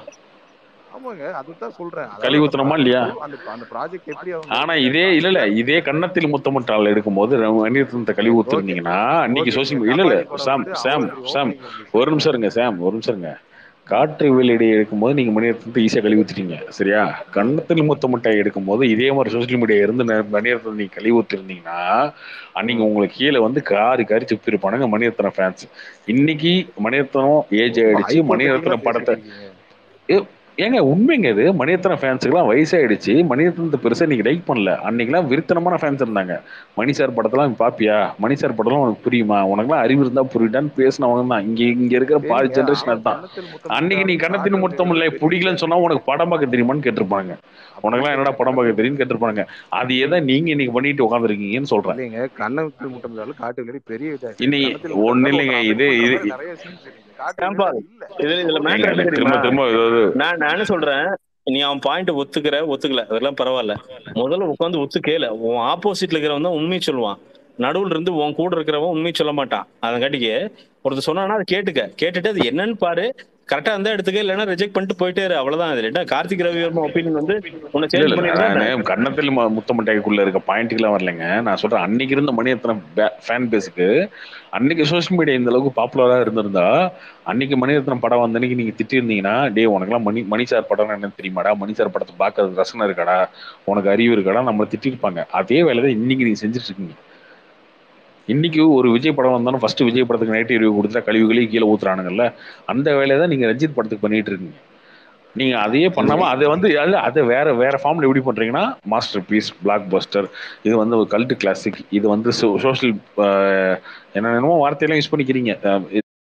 S2: ஆமாங்க அதுதான் சொல்றேன் அதாவது
S1: கழி
S2: அந்த
S1: ஊத்தணுமா
S2: project
S1: இல்லையா
S2: அந்த அந்த ப்ராஜெக்ட் எப்படி அவங்க
S1: ஆனா இதே இல்ல இல்ல இதே கன்னத்தில் முத்தமிட்டால் எடுக்கும்போது மணிரத்னத்தை கழுவி ஊத்துருந்தீங்கன்னா அன்னைக்கு
S2: ஓகே
S1: சோசியல் இல்ல இல்ல
S2: கபாலி படம்
S1: சாம்
S2: வந்து
S1: சாம்
S2: அவ்வளவு பெரிய
S1: சாம்
S2: opening இருந்துச்சு.
S1: ஒரு நிமிஷம் இருங்க சாம் ஒரு நிமிஷம் இருங்க காற்று வெளியடை எடுக்கும்போது நீங்க மணிரத்னத்தை ஈஸியா கழுவி ஊத்திட்டீங்க சரியா கன்னத்தில் முத்தமிட்டாய் எடுக்கும்போது இதே மாதிரி சோசியல் மீடியா இருந்து ந- மணிரத்னம் நீங்க கழுவி ஊத்திருந்தீங்கன்னா அன்னைக்கு உங்களுக்கு கீழே வந்து காரி காரி துப்பிருப்பானுங்க மணிரத்னம் ஃபேன்ஸ் இன்னைக்கு மணிரத்னம் ஏஜ் ஆயிடுச்சு
S2: hypothetical-ஆ
S1: மணிரத்னம் படத்தை
S2: பேசிட்டு இருக்கீங்க.
S1: ஏங்க உண்மைங்க இது மணிரத்னம் ஃபேன்ஸுக்குலாம் வயசாயிடுச்சு மணிரத்னத்தை பெருசா நீங்க லைக் பண்ணல அன்னைக்கெல்லாம் விருத்தனமான ஃபேன்ஸ் இருந்தாங்க மணி சார் படத்தெல்லாம் நீ பாப்பியா மணி சார் படம்லாம் உனக்கு புரியுமா உனக்குலாம் அறிவு இருந்தா புரியுதான்னு பேசினவங்க தான் இங்க இங்க இருக்கிற பாதி
S2: சரிங்க,
S1: ஜென்ரேஷன்
S2: அவன்
S1: அதுதான்
S2: கன்னத்தில் முத்தமிட்டால்
S1: அன்னைக்கு நீ கண்ணத்தின்
S2: காதல்
S1: முத்தம் இல்லை
S2: பெரிய
S1: பிடிக்கலன்னு சொன்னா உனக்கு படம் பார்க்க தெரியுமான்னு கேட்டிருப்பாங்க உனக்குலாம் என்னடா படம் பார்க்க தெரியும்னு கேட்டிருப்பாங்க அது எதை நீங்க இன்னைக்கு பண்ணிட்டு உட்காந்துருக்கீங்கன்னு சொல்றேன்
S2: இல்லைங்க கன்னத்தில் முத்தமிட்டாலும் காட்டு வெளியே பெரிய இதாச்சு
S1: இன்னைக்கு
S2: கன்னத்தில்
S1: ஒண்ணு
S2: முத்தமிட்டாலும்
S1: இல்லைங்க
S2: ஒரு
S1: இது
S2: affect
S1: இது
S2: பண்ற மாதிரி நிறைய scenes இருக்கு காட்டு
S4: ஏன்பா?
S2: வெளியே இல்ல
S4: இதுல இதுல
S2: ஒரு
S4: matter
S1: ஏங்க,
S4: என்ன
S1: திரும்ப
S4: தெரியுமா
S1: திரும்ப இது
S4: நான் நான் என்ன சொல்றேன் நீ அவன் பாயிண்ட் ஒத்துக்கிற ஒத்துக்கல அதெல்லாம் பரவாயில்ல முதல்ல உட்காந்து ஒத்து கேளு உன் ஆப்போசிட்ல இருக்கிறவன் தான் உண்மையை சொல்லுவான் நடுவுல இருந்து உன் கூட இருக்கிறவன் உண்மையை சொல்ல மாட்டான் அதங்காட்டிக்கு ஒருத்தர் சொன்னானா அதை கேட்டுக்க கேட்டுட்டு அது என்னன்னு பாரு கரெக்டா இருந்தா எடுத்துக்க இல்லைன்னா ரிஜெக்ட் பண்ணிட்டு போயிட்டே இரு அவ்வளவுதான் இது என்ன கார்த்திக் ரவி வர்மா ஒப்பீனியன் வந்து உன்னை
S1: இல்ல
S4: சேஞ்ச்
S1: இல்ல
S4: பண்ணிருந்தா என்ன?
S1: நான் கன்னத்தில் ம- முத்தமிட்டாய்க்குள்ள இருக்க பாயிண்ட்டுக்கெல்லாம் வரலைங்க நான் சொல்றேன் அன்னைக்கு இருந்த மணி எத்தனை ஃபேன் பேஸுக்கு அன்னைக்கு சோஷியல் மீடியா இந்த அளவுக்கு பாப்புலரா இருந்திருந்தா அன்னைக்கு மணிரத்னம் படம் வந்த அன்னைக்கு நீங்க திட்டிருந்தீங்கன்னா டே உனக்கெல்லாம் மணி மணி சார் படம் என்ன தெரியுமாடா மணி சார் படத்தை பார்க்கறது ரசனை இருக்காடா உனக்கு அறிவு இருக்காடா நம்மளை திட்டிருப்பாங்க அதே வேலை தான் இன்னைக்கு நீங்க செஞ்சுட்டு இருக்கீங்க இன்னைக்கு ஒரு விஜய் படம் வந்தாலும் ஃபர்ஸ்ட் விஜய் படத்துக்கு நைட் ரிவ்யூ கொடுத்தா கழிவுகளையும் கீழே ஊத்துறானுங்கல்ல அந்த வேலையை தான் நீங்க ரஞ்சித் படத்துக்கு பண்ணிட்டு இருக்கீங்க நீங்க அதையே பண்ணாம அதை வந்து அல்ல அதை வேற வேற ஃபார்ம்ல எப்படி பண்றீங்கன்னா மாஸ்டர் பீஸ் பிளாக் பஸ்டர் இது வந்து ஒரு கல்ட் கிளாசிக் இது வந்து சோஷியல் என்னென்னமோ வார்த்தையெல்லாம் யூஸ் பண்ணிக்கிறீங்க அஹ்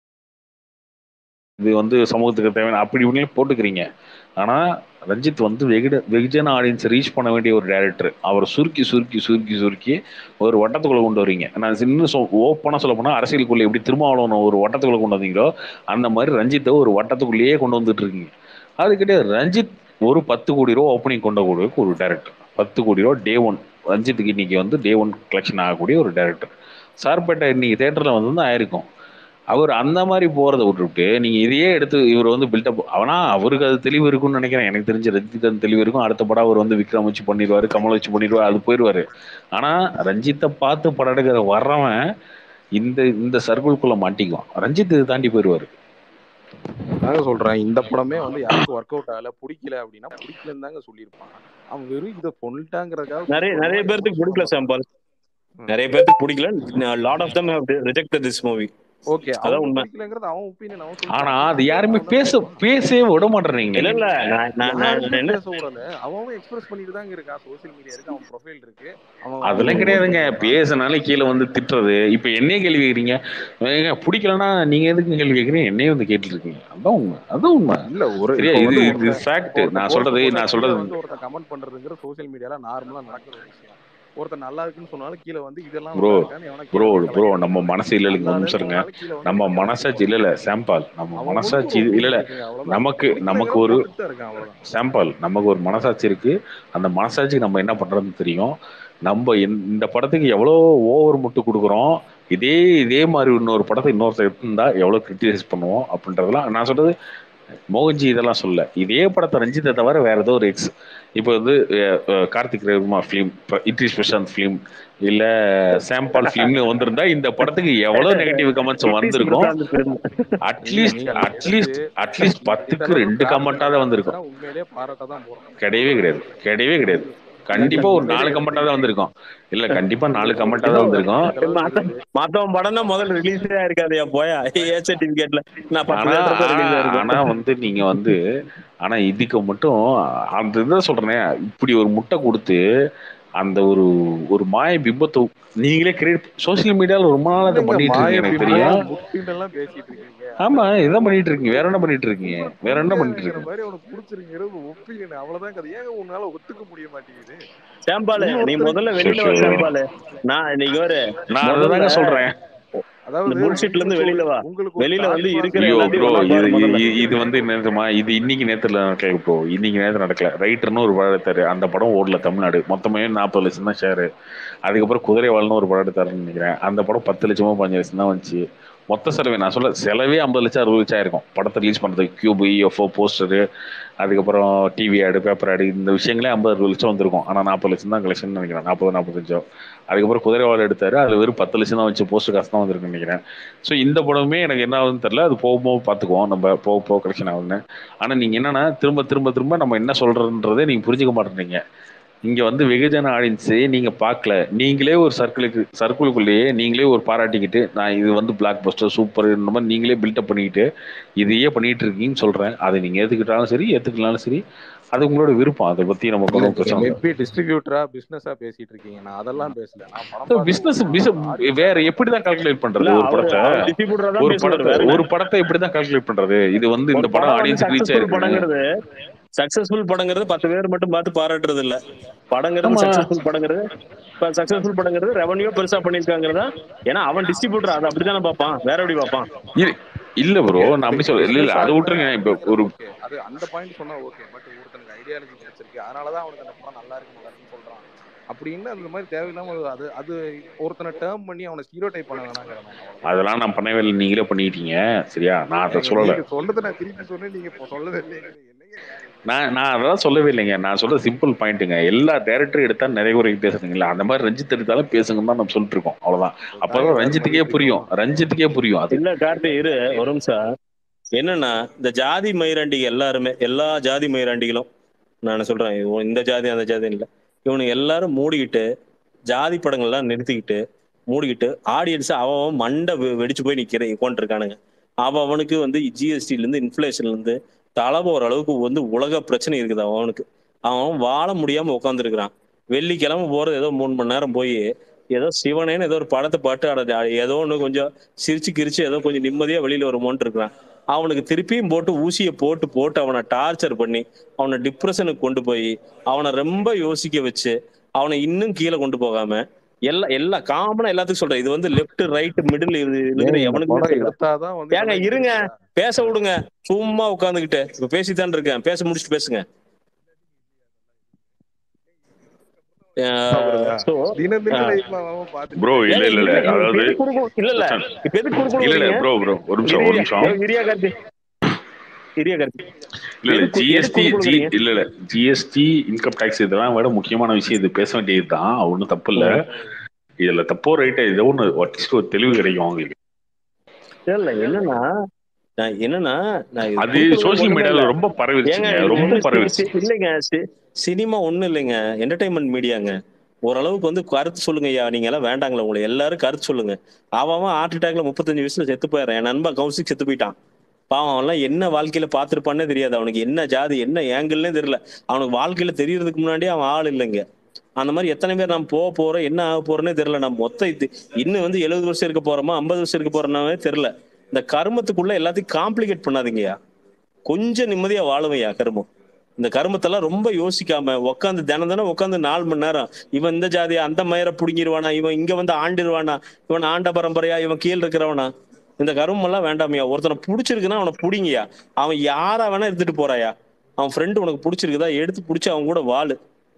S1: இது வந்து சமூகத்துக்கு தேவையான அப்படி இப்படின்னு போட்டுக்கிறீங்க ஆனா ரஞ்சித் வந்து வெகுட வெகுஜன ஆடியன்ஸ் ரீச் பண்ண வேண்டிய ஒரு டேரக்டர் அவர் சுருக்கி சுருக்கி சுருக்கி சுருக்கி ஒரு வட்டத்துக்குள்ள கொண்டு வரீங்க நான் இன்னும் சொ ஓப்பனாக சொல்ல போனால் அரசியலுக்குள்ள எப்படி திருமாவளவன் ஒரு வட்டத்துக்குள்ள கொண்டு வந்தீங்களோ அந்த மாதிரி ரஞ்சித்தை ஒரு வட்டத்துக்குள்ளேயே கொண்டு வந்துட்டு இருக்கீங்க அது கிடையாது ரஞ்சித் ஒரு பத்து கோடி ரூபா ஓப்பனிங் கொண்ட கூடிய ஒரு டேரக்டர் பத்து கோடி ரூபா டே ஒன் ரஞ்சித்துக்கு இன்னைக்கு வந்து டே ஒன் கலெக்ஷன் ஆகக்கூடிய ஒரு டேரக்டர் சார்பேட்டை இன்னைக்கு தேட்டரில் வந்து தான் ஆயிருக்கும் அவர் அந்த மாதிரி போறதை விட்டுவிட்டு நீங்க இதையே எடுத்து இவர் வந்து பில்டப் அவனா அவருக்கு அது தெளிவு இருக்கும்னு நினைக்கிறேன் எனக்கு தெரிஞ்ச ரஞ்சித் அது தெளிவு இருக்கும் அடுத்த படம் அவர் வந்து விக்ரம் வச்சு பண்ணிடுவாரு கமல் வச்சு பண்ணிடுவாரு அது போயிடுவாரு ஆனா ரஞ்சித்தை பார்த்து படம் எடுக்கிற வர்றவன் இந்த இந்த சர்க்கிள்குள்ள மாட்டிக்குவான் ரஞ்சித் இது தாண்டி போயிடுவாரு
S2: தாங்க சொல்றேன் இந்த படமே வந்து யாருக்கும் ஒர்க் அவுட் ஆகல பிடிக்கல அப்படின்னா பிடிக்கலன்னு தாங்க சொல்லியிருப்பான் அவன் வெறும் இதை பொண்ணுட்டாங்கிறதுக்காக
S4: நிறைய நிறைய பேர்த்துக்கு பிடிக்கல சாம்பால் நிறைய பேர்த்துக்கு பிடிக்கல lot of them rejected this movie
S2: okay
S4: அதான்
S2: அவன்
S4: உண்மை.
S2: பிடிக்கலங்கிறது அவன் ஒப்பீனியன் அவன்
S1: ஆனா
S2: சொல்லிட்டான்.
S1: அது யாருமே
S2: அவன்
S1: பேச
S2: தான்
S1: பேசவே விட மாட்டேறீங்க
S4: இல்ல இல்ல நான் நான் நான்
S2: யாருமே
S4: என்ன
S2: பேச விடல அவன் அவன் எக்ஸ்பிரஸ் பண்ணிட்டு தாங்க இருக்கான் சோசியல் மீடியா இருக்கு அவன் ப்ரொஃபைல் இருக்கு அவன்
S1: அதெல்லாம் கிடையாதுங்க பேசினாலே கீழே வந்து திட்டுறது இப்ப என்னைய கேள்வி கேக்குறீங்க ஏங்க, பிடிக்கலன்னா நீங்க எதுக்கு கேள்வி கேக்குறீங்க என்னைய வந்து கேட்டுட்டு இருக்கீங்க அதான் உண்மை அதான் உண்மை
S2: இல்ல ஒரு
S1: சரியா
S2: இப்ப
S1: இது
S2: வந்து
S1: இது
S2: ஒருத்தன்
S1: ஃபேக்ட்
S2: ஒருத்தன்
S1: நான்
S2: post
S1: சொல்றது
S2: போட்டா
S1: நான்
S2: கீழ
S1: சொல்றது
S2: வந்து ஒருத்தன் கமெண்ட் பண்றதுங்கிற சோசியல் மீடியால நார்மலா நடக்கிற ஒரு விஷயம் ஒருத்தன் நல்லா இருக்குன்னு சொன்னாலும் கீழ வந்து இதெல்லாம்
S1: Bro,
S2: நல்லா இருக்கான்னு எவனா கீழ
S1: ப்ரோ
S2: வந்து
S1: ப்ரோ
S2: கலாய்க்கிறான்.
S1: நம்ம மனசு இல்ல இல்லைங்க ஒரு
S2: நல்லா
S1: நிமிஷம் இருங்க
S2: இல்லைன்னு சொன்னாலும் கீழ வந்து
S1: நம்ம
S2: கமெண்ட்
S1: மனசாட்சி இல்ல இல்ல சாம்பால் நம்ம
S2: அவன்
S1: மனசாட்சி
S2: அவனுக்கு ஒரு
S1: இல்ல இல்ல
S2: opinion இருக்குங்க, அவ்வளவுதான்.
S1: நமக்கு நமக்கு ஒரு
S2: பிடிக்கலங்கிறத போட்டுட்டு தான் இருக்கான் அவ்வளவுதான்
S1: சாம்பிள் நமக்கு ஒரு மனசாட்சி இருக்கு அந்த மனசாட்சிக்கு நம்ம என்ன பண்றதுன்னு தெரியும் நம்ம இந்த- இந்த படத்துக்கு எவ்வளோ ஓவர் முட்டு கொடுக்குறோம் இதே இதே மாதிரி இன்னொரு படத்தை இன்னொருத்தர் இருந்தா எவ்வளோ கிரிட்டிசைஸ் பண்ணுவோம் அப்படின்றதெல்லாம் நான் சொல்றது மோகன்ஜி இதெல்லாம் சொல்ல இதே படத்தை ரஞ்சித்தை தவிர வேற ஏதோ ஒரு எக்ஸ் இப்போ வந்து அஹ், அஹ், கார்த்திக் ரவிமா ஃபிலிம் இட்ரிஸ் பிரசாந்த் ஃபிலிம் இல்ல சாம்பால் ஃபிலிம்னு வந்திருந்தா இந்த படத்துக்கு எவ்வளவு நெகட்டிவ் கமெண்ட்ஸ் வந்திருக்கும் அட்லீஸ்ட்
S2: நீங்க
S1: அட்லீஸ்ட் அட்லீஸ்ட் பத்துக்கு ரெண்டு கமெண்டாவது வந்திருக்கும்
S2: உண்மையிலேயே பாராட்ட தான் போறோம்
S1: கிடையவே கிடையாது கிடையவே கிடையாது கண்டிப்பா ஒரு நாலு கமெண்டா தான் வந்திருக்கும் இல்ல கண்டிப்பா நாலு கமெண்டா தான் வந்திருக்கும்
S4: மத்தவன் படம்னா முதல்ல ரிலீஸே இருக்காதுயா போயா ஏ சர்டிபிகேட்ல நான் பத்து
S1: ஆனா
S4: தேட்டருக்கு ரிலீஸ்
S1: ஆனா-
S4: ஆயிருக்கும்
S1: ஆனா வந்து நீங்க வந்து ஆனா இதுக்கு மட்டும் அந்த இதை சொல்றேனே இப்படி ஒரு முட்டை கொடுத்து அந்த ஒரு ஒரு மாய பிம்பத்தை நீங்களே கிரியேட் சோசியல் மீடியால ரொம்ப நாள் அதை பண்ணிட்டு இருக்கீங்க எனக்கு தெரியும்
S2: முட்டின்னு பேசிட்டு இருக்கீங்க
S1: ஆமா இதான் பண்ணிட்டு இருக்கீங்க வேற என்ன பண்ணிட்டு இருக்கீங்க வேற என்ன பண்ணிட்டு
S2: அப்படிங்கிற
S1: இருக்கீங்க
S2: மாதிரி அவனுக்கு பிடிச்சிருங்கிறது ஒப்பீனியன் அவ்வளவுதான் கதை ஏங்க உன்னால ஒத்துக்க முடிய மாட்டேங்குது
S4: சாம்பாலு நீ முதல்ல வெளியில வா
S1: சரி, சரி.
S4: சாம்பாலு நான் இன்னைக்கு ஒரு
S1: நான் அதுதாங்க சொல்றேன்
S2: அதாவது
S4: இந்த bullshitல இருந்து வெளியில வா.
S2: உங்களுக்கு ஒரு
S4: வெளியில வந்து
S2: thought
S4: இருக்கிற
S1: ஐயோ
S4: எல்லாத்தையும்
S1: ப்ரோ
S4: ஒண்ணா
S1: இது
S4: பாரு முதல்ல.
S1: இது- இது வந்து என்ன தெரியுமா இது இன்னைக்கு நேரத்துல நடக்கல ப்ரோ இன்னைக்கு நேரத்துல நடக்கல ரைட்டர்னு ஒரு படம் எடுத்தாரு அந்த படம் ஓடல தமிழ்நாடு மொத்தமே நாற்பது லட்சம் தான் ஷேரு அதுக்கப்புறம் குதிரைவாள்னு ஒரு படம் எடுத்தாருன்னு நினைக்கிறேன் அந்த படம் பத்து லட்சமோ பதினஞ்சு லட்சம் தான் வந்துச்சு மொத்த செலவே நான் சொல்ல செலவே ஐம்பது லட்சம் அறுபது லட்சம் ஆயிருக்கும் படத்தை ரிலீஸ் பண்றதுக்கு கியூப் இஎஃப்ஓ போஸ்டரு அதுக்கப்புறம் டிவி ஆடு பேப்பர் ஆடு இந்த விஷயங்களே ஐம்பது அறுபது லட்சம் வந்திருக்கும் ஆனால் நாற்பது லட்சம் தான் கலெக்ஷன் நினைக்கிறேன் நாற்பது நாற்பத்தஞ்சோ அதுக்கப்புறம் குதிரைவாள் எடுத்தாரு அது வெறும் பத்து லட்சம் தான் வச்சு போஸ்டர் காசு தான் வந்திருக்குன்னு நினைக்கிறேன் ஸோ இந்த படமே எனக்கு என்ன ஆகுதுன்னு தெரியல அது போக போக பார்த்துக்குவோம் நம்ம போக போக கலெக்ஷன் ஆகுதுன்னு ஆனால் நீங்கள் என்னன்னா திரும்ப திரும்ப திரும்ப நம்ம என்ன சொல்றோன்றதை நீங்கள் புரிஞ்சுக்க மாட்டேறீங்க இங்க வந்து வெகுஜன ஆடியன்ஸே நீங்க பார்க்கல நீங்களே ஒரு சர்க்கிளுக்கு சர்க்கிளுக்குள்ளேயே நீங்களே ஒரு பாராட்டிக்கிட்டு நான் இது வந்து பிளாக் பஸ்டர் சூப்பர் இந்த மாதிரி நீங்களே பில்டப் பண்ணிக்கிட்டு இதையே பண்ணிட்டு இருக்கீங்கன்னு சொல்றேன் அதை நீங்க ஏத்துக்கிட்டாலும் சரி ஏத்துக்கலாலும் சரி அது உங்களோட விருப்பம் அதை பத்தி நமக்கு ஒன்றும் பிரச்சனை இல்லை
S2: மேபி டிஸ்ட்ரிபியூட்டரா பிசினஸா பேசிட்டு இருக்கீங்க நான் அதெல்லாம் பேசல நான் படம் பார்த்து
S1: பிசினஸ்
S2: ஒரு
S1: வேற எப்படிதான் கால்குலேட் பண்றது
S4: இல்ல,
S1: ஒரு
S4: அவரு-
S1: படத்தை
S4: அவர் distributor ஆ தான்
S1: ஒரு
S4: பேசுவாரு,
S1: படத்தை
S4: வேற என்ன?
S1: ஒரு படத்தை எப்படிதான் கால்குலேட் பண்றது இது வந்து இந்த
S4: ஒரு
S1: படம்
S4: படம் வந்து
S1: ஆடியன்ஸ் ரீச்
S4: successful
S1: ஆயிருக்கு
S4: படங்கிறது சக்சஸ்ஃபுல் படங்கிறது பத்து பேர் மட்டும் பார்த்து பாராட்டுறது இல்ல படங்கிறது
S1: ஆமா.
S4: சக்சஸ்ஃபுல் படங்கிறது இப்ப சக்சஸ்ஃபுல் படங்கிறது ரெவன்யூ பெருசா பண்ணிருக்காங்கிறதா ஏன்னா அவன் டிஸ்ட்ரிபியூட்டர் அதை அப்படித்தானே பார்ப்பான் வேற எப்படி பார்ப்பான்
S1: இது இல்ல ப்ரோ நான் அப்படி சொல்ல இல்ல இல்ல அதை விட்டுருங்க இப்ப ஒரு
S2: Okay, அது அந்த பாயிண்ட் சொன்னா ஓகே பட் ஒருத்தனுக்கு ஐடியாலஜி கிடைச்சிருக்கு அதனாலதான் அவனுக்கு அந்த படம் நல்லா இருக்கு நல்லா இருக்குன்னு சொல்றான் அப்படின்னு அந்த மாதிரி தேவையில்லாம அது- அது அது ஒருத்தனை டேர்ம் பண்ணி அவனை ஸ்டீரியோ டைப் பண்ண வேணாங்கிற நான் அவ்வளவுதான்.
S1: அதெல்லாம் நான் பண்ணவே இல்லை நீங்களே பண்ணிட்டீங்க சரியா நான் அதை
S2: ஏங்க,
S1: சொல்லல
S2: நீங்க சொல்றதை நான் திருப்பி சொன்னேன் நீங்க இப்போ சொல்லவே இல்லைங்க என்னங்க
S1: நான் நான் அதெல்லாம் சொல்லவே இல்லைங்க நான் சொல்ற சிம்பிள் பாயிண்ட்டுங்க எல்லா டேரக்டரும் எடுத்தா நிறைய குறை பேசுறீங்களா அந்த மாதிரி ரஞ்சித் எடுத்தாலும் பேசுங்கன்னு தான் நம்ம சொல்லிட்டு இருக்கோம் அவ்வளவுதான் அப்பதான் ரஞ்சித்துக்கே புரியும் ரஞ்சித்துக்கே புரியும் அது
S4: இல்ல கார்த்தி இரு ஒரு நிமிஷம் என்னன்னா இந்த ஜாதி மயிராண்டிகள் எல்லாருமே எல்லா ஜாதி மயிராண்டிகளும் நான் சொல்றேன் இவன் இந்த ஜாதி அந்த ஜாதி இல்ல இவனுக்கு எல்லாரும் மூடிக்கிட்டு ஜாதி படங்கள்லாம் நிறுத்திக்கிட்டு மூடிக்கிட்டு ஆடியன்ஸ் அவன் அவன் மண்டை வெ- வெடிச்சு போய் நிக்கிற உட்காந்துருக்கானுங்க அவன் அவனுக்கு வந்து ஜிஎஸ்டில இருந்து இன்ஃபிளேஷன்ல இருந்து தலை போற அளவுக்கு வந்து உலக பிரச்சனை இருக்குது அவனுக்கு அவன் வாழ முடியாம உட்காந்துருக்கிறான் வெள்ளிக்கிழமை போறது ஏதோ மூணு மணி நேரம் போய் ஏதோ சிவனேன்னு ஏதோ ஒரு படத்தை பாட்டு ஆட ஏதோ ஒண்ணு கொஞ்சம் சிரிச்சு கிரிச்சு ஏதோ கொஞ்சம் நிம்மதியா வெளியில வருமோன்ட்டு இருக்கிறான் அவனுக்கு திருப்பியும் போட்டு ஊசியை போட்டு போட்டு அவனை டார்ச்சர் பண்ணி அவனை டிப்ரெஷனுக்கு கொண்டு போய் அவனை ரொம்ப யோசிக்க வச்சு அவனை இன்னும் கீழே கொண்டு போகாம எல்லா எல்லா காமனா எல்லாத்துக்கும் சொல்றேன் இது வந்து லெஃப்ட் ரைட் மிடில் இருக்கிற
S2: ஏங்க, இந்த
S4: எவனுக்குமே
S2: படம்
S4: தெரியல
S2: எடுத்தாதான் வந்து
S4: ஏங்க, இருங்க. பேச விடுங்க சும்மா உட்காந்துக்கிட்டு இப்ப பேசித்தான் இருக்கேன் பேச முடிச்சுட்டு பேசுங்க
S2: சாப்பிடுங்க.
S4: So,
S2: தினம் தினம்
S4: ஆ.
S2: life ல அவன் பார்த்துட்டு
S1: ப்ரோ இல்ல இல்ல இல்ல
S4: ஏங்க,
S1: அதாவது
S4: இப்ப எதுக்கு குறுக்கு- இல்ல இல்ல இப்ப எதுக்கு குறுக்கு
S1: இல்ல இல்ல
S4: விடுறீங்க?
S1: ப்ரோ ப்ரோ ஒரு நிமிஷம் ஒரு
S4: இரியா,
S1: நிமிஷம்
S4: இரியா கார்த்தி இரியா கார்த்தி
S1: இல்ல இல்ல
S4: எதுக்கு-
S1: ஜிஎஸ்டி
S4: எதுக்கு
S1: ஜி
S4: கொடுக்குறீங்க?
S1: இல்ல இல்ல ஜிஎஸ்டி இன்கம் டாக்ஸ் இதெல்லாம் விட முக்கியமான விஷயம் இது பேச வேண்டியது தான் ஒன்றும் தப்பு இல்ல இதுல தப்போ ரைட்டா ஏதோ ஒன்று அட்லீஸ்ட் ஒரு தெளிவு கிடைக்கும் அவங்களுக்கு
S4: இல்ல என்னன்னா நான் என்னன்னா நான் இது
S1: அது
S4: கொடுக்குறது
S1: சோசியல்
S4: ஒண்ணுமே
S1: மீடியால
S4: இல்ல.
S1: ரொம்ப பரவிடுச்சுங்க
S4: ஏங்க,
S1: ரொம்ப
S4: இது
S1: பரவிடுச்சு
S4: சி- இல்லைங்க சி- சினிமா ஒண்ணும் இல்லைங்க என்டர்டைன்மெண்ட் மீடியாங்க ஓரளவுக்கு வந்து கருத்து சொல்லுங்க ஐயா நீங்க எல்லாம் வேண்டாங்களே உங்களை எல்லாரும் கருத்து சொல்லுங்க அவன் அவன் ஹார்ட் அட்டாக்ல முப்பத்தஞ்சு வயசுல செத்து போயிடுறான் என் நண்பன் கௌசிக் செத்து போயிட்டான் பாவம் அவன்லாம் என்ன வாழ்க்கையில பார்த்திருப்பான்னே தெரியாது அவனுக்கு என்ன ஜாதி என்ன ஏங்கிள்னே தெரியல அவனுக்கு வாழ்க்கையில தெரியறதுக்கு முன்னாடியே அவன் ஆள் இல்லைங்க அந்த மாதிரி எத்தனை பேர் நம்ம போக போறோம் என்ன ஆக போறோன்னே தெரியல நம்ம மொத்த இது இன்னும் வந்து எழுபது வருஷம் இருக்க போறோமா ஐம்பது வருஷம் இருக்க போறோம்னாவே தெரியல இந்த கருமத்துக்குள்ள எல்லாத்தையும் காம்ப்ளிகேட் பண்ணாதீங்கய்யா கொஞ்சம் நிம்மதியா வாழுவையா கருமம் இந்த கருமத்தெல்லாம் ரொம்ப யோசிக்காம உட்காந்து தினம் தினம் உட்காந்து நாலு மணி நேரம் இவன் இந்த ஜாதியா அந்த மயிரை புடுங்கிடுவானா இவன் இங்க வந்து ஆண்டிடுவானா இவன் ஆண்ட பரம்பரையா இவன் கீழ் இருக்கிறவனா இந்த கருமம் எல்லாம் வேண்டாமையா ஒருத்தனை பிடிச்சிருக்குன்னா அவனை புடிங்கயா அவன் யாரா வேணா எடுத்துட்டு போறாயா அவன் ஃப்ரெண்டு உனக்கு பிடிச்சிருக்குதா எடுத்து பிடிச்சி அவன் கூட வாழு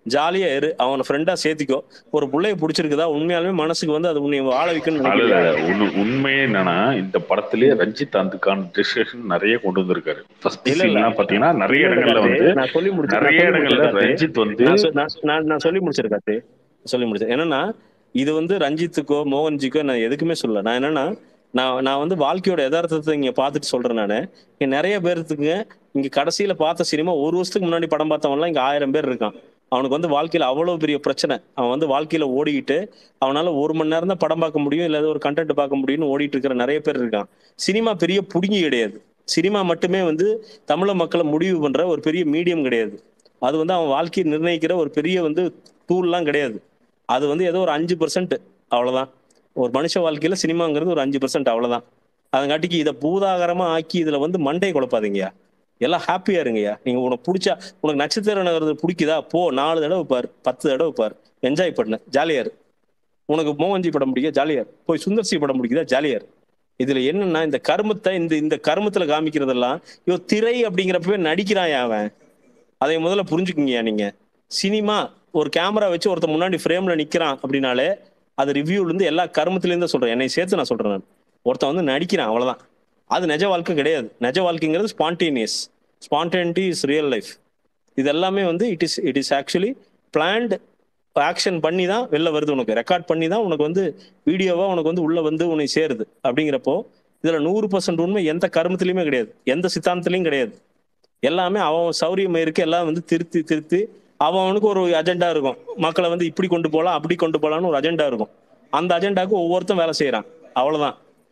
S4: ஜாலியா இரு அவனை ஃப்ரெண்டா சேர்த்திக்கோ ஒரு புள்ளைய பிடிச்சிருக்குதா உண்மையாலுமே மனசுக்கு வந்து அது உன்னை வாழ வைக்கணும்னு
S1: அது
S4: நினைக்கிறியா
S1: உண்மை- உண்மையே என்னன்னா இந்த படத்திலேயே ரஞ்சித் அதுக்கான டிசிஷன் நிறைய கொண்டு வந்திருக்காரு ஃபர்ஸ்ட்
S4: இல்ல இல்ல
S1: சீன்லாம் பாத்தீங்கன்னா நிறைய
S4: இல்ல இல்ல
S1: இடங்கள்ல
S4: கார்த்தி,
S1: வந்து
S4: நான் சொல்லி முடிச்சு நான்
S1: நிறைய
S4: சொல்லி
S1: இடங்கள்ல
S4: முடிச்சிருக்கேன்
S1: ரஞ்சித் வந்து
S4: நான் சொ- நான் நான் நான் சொல்லி முடிச்சிருக்கேன் கார்த்தி. சொல்லி முடிச்சேன் என்னன்னா இது வந்து ரஞ்சித்துக்கோ மோகன்ஜிக்கோ நான் எதுக்குமே சொல்லல நான் என்னன்னா நான் நான் வந்து வாழ்க்கையோட யதார்த்தத்தை இங்க பார்த்துட்டு சொல்றேன் நானு இங்க நிறைய பேர்த்துக்கு இங்க கடைசியில பார்த்த சினிமா ஒரு வருஷத்துக்கு முன்னாடி படம் பார்த்தவன்லாம் இங்க ஆயிரம் பேர் இருக்கான் அவனுக்கு வந்து வாழ்க்கையில அவ்வளவு பெரிய பிரச்சனை அவன் வந்து வாழ்க்கையில ஓடிக்கிட்டு அவனால ஒரு மணி நேரம் தான் படம் பார்க்க முடியும் இல்ல ஏதோ ஒரு கண்டென்ட் பார்க்க முடியும்னு ஓடிட்டு இருக்கிற நிறைய பேர் இருக்கான் சினிமா பெரிய புடுங்கி கிடையாது சினிமா மட்டுமே வந்து தமிழ மக்களை முடிவு பண்ற ஒரு பெரிய மீடியம் கிடையாது அது வந்து அவன் வாழ்க்கையை நிர்ணயிக்கிற ஒரு பெரிய வந்து டூல்லாம் கிடையாது அது வந்து ஏதோ ஒரு அஞ்சு பர்சன்ட் அவ்வளவுதான் ஒரு மனுஷ வாழ்க்கையில சினிமாங்கிறது ஒரு அஞ்சு பர்சன்ட் அவ்வளவுதான் அதங்காட்டிக்கு இதை பூதாகரமா ஆக்கி இதுல வந்து மண்டையை குழப்பாதீங்கய்யா எல்லாம் ஹாப்பியா இருங்கய்யா நீங்க உனக்கு பிடிச்சா உனக்கு நட்சத்திர நகரது பிடிக்குதா போ நாலு தடவை பாரு பத்து தடவை பாரு என்ஜாய் பண்ணு ஜாலியா இரு உனக்கு மோகன்ஜி படம் பிடிக்க ஜாலியா இரு போய் சுந்தர்சி படம் பிடிக்குதா ஜாலியா இரு இதுல என்னன்னா இந்த கருமத்தை இந்த இந்த கருமத்துல காமிக்கிறதெல்லாம் ஐயோ திரை அப்படிங்கிறப்பவே நடிக்கிறான் அவன் அதை முதல்ல புரிஞ்சுக்குங்கய்யா நீங்க சினிமா ஒரு கேமரா வச்சு ஒருத்தன் முன்னாடி ஃப்ரேம்ல நிக்கிறான் அப்படின்னாலே அது ரிவ்யூல இருந்து எல்லா கருமத்துல இருந்து சொல்றேன் என்னை சேர்த்து நான் சொல்றேன் நான் ஒருத்தன் வந்து நடிக்கிறான் அவ்வளவுதான் அது நிஜ வாழ்க்கை கிடையாது நிஜ வாழ்க்கைங்கிறது spontaneous spontaneity is real life இது எல்லாமே வந்து it is it is actually planned action பண்ணி தான் வெளில வருது உனக்கு ரெக்கார்ட் பண்ணி தான் உனக்கு வந்து வீடியோவா உனக்கு வந்து உள்ள வந்து உன்னை சேருது அப்படிங்கிறப்போ இதுல நூறு பர்சன்ட் உண்மை எந்த கருமத்திலயுமே கிடையாது எந்த சித்தாந்தத்திலையும் கிடையாது எல்லாமே அவன் சௌரியம் இருக்கு எல்லாம் வந்து திருத்தி திருத்தி அவன் அவனுக்கு ஒரு அஜெண்டா இருக்கும் மக்களை வந்து இப்படி கொண்டு போகலாம் அப்படி கொண்டு போகலாம்னு ஒரு அஜெண்டா இருக்கும் அந்த அஜெண்டாவுக்கு ஒவ்வொருத்தன் வேலை செய்யறான் அவ்வளவுதான்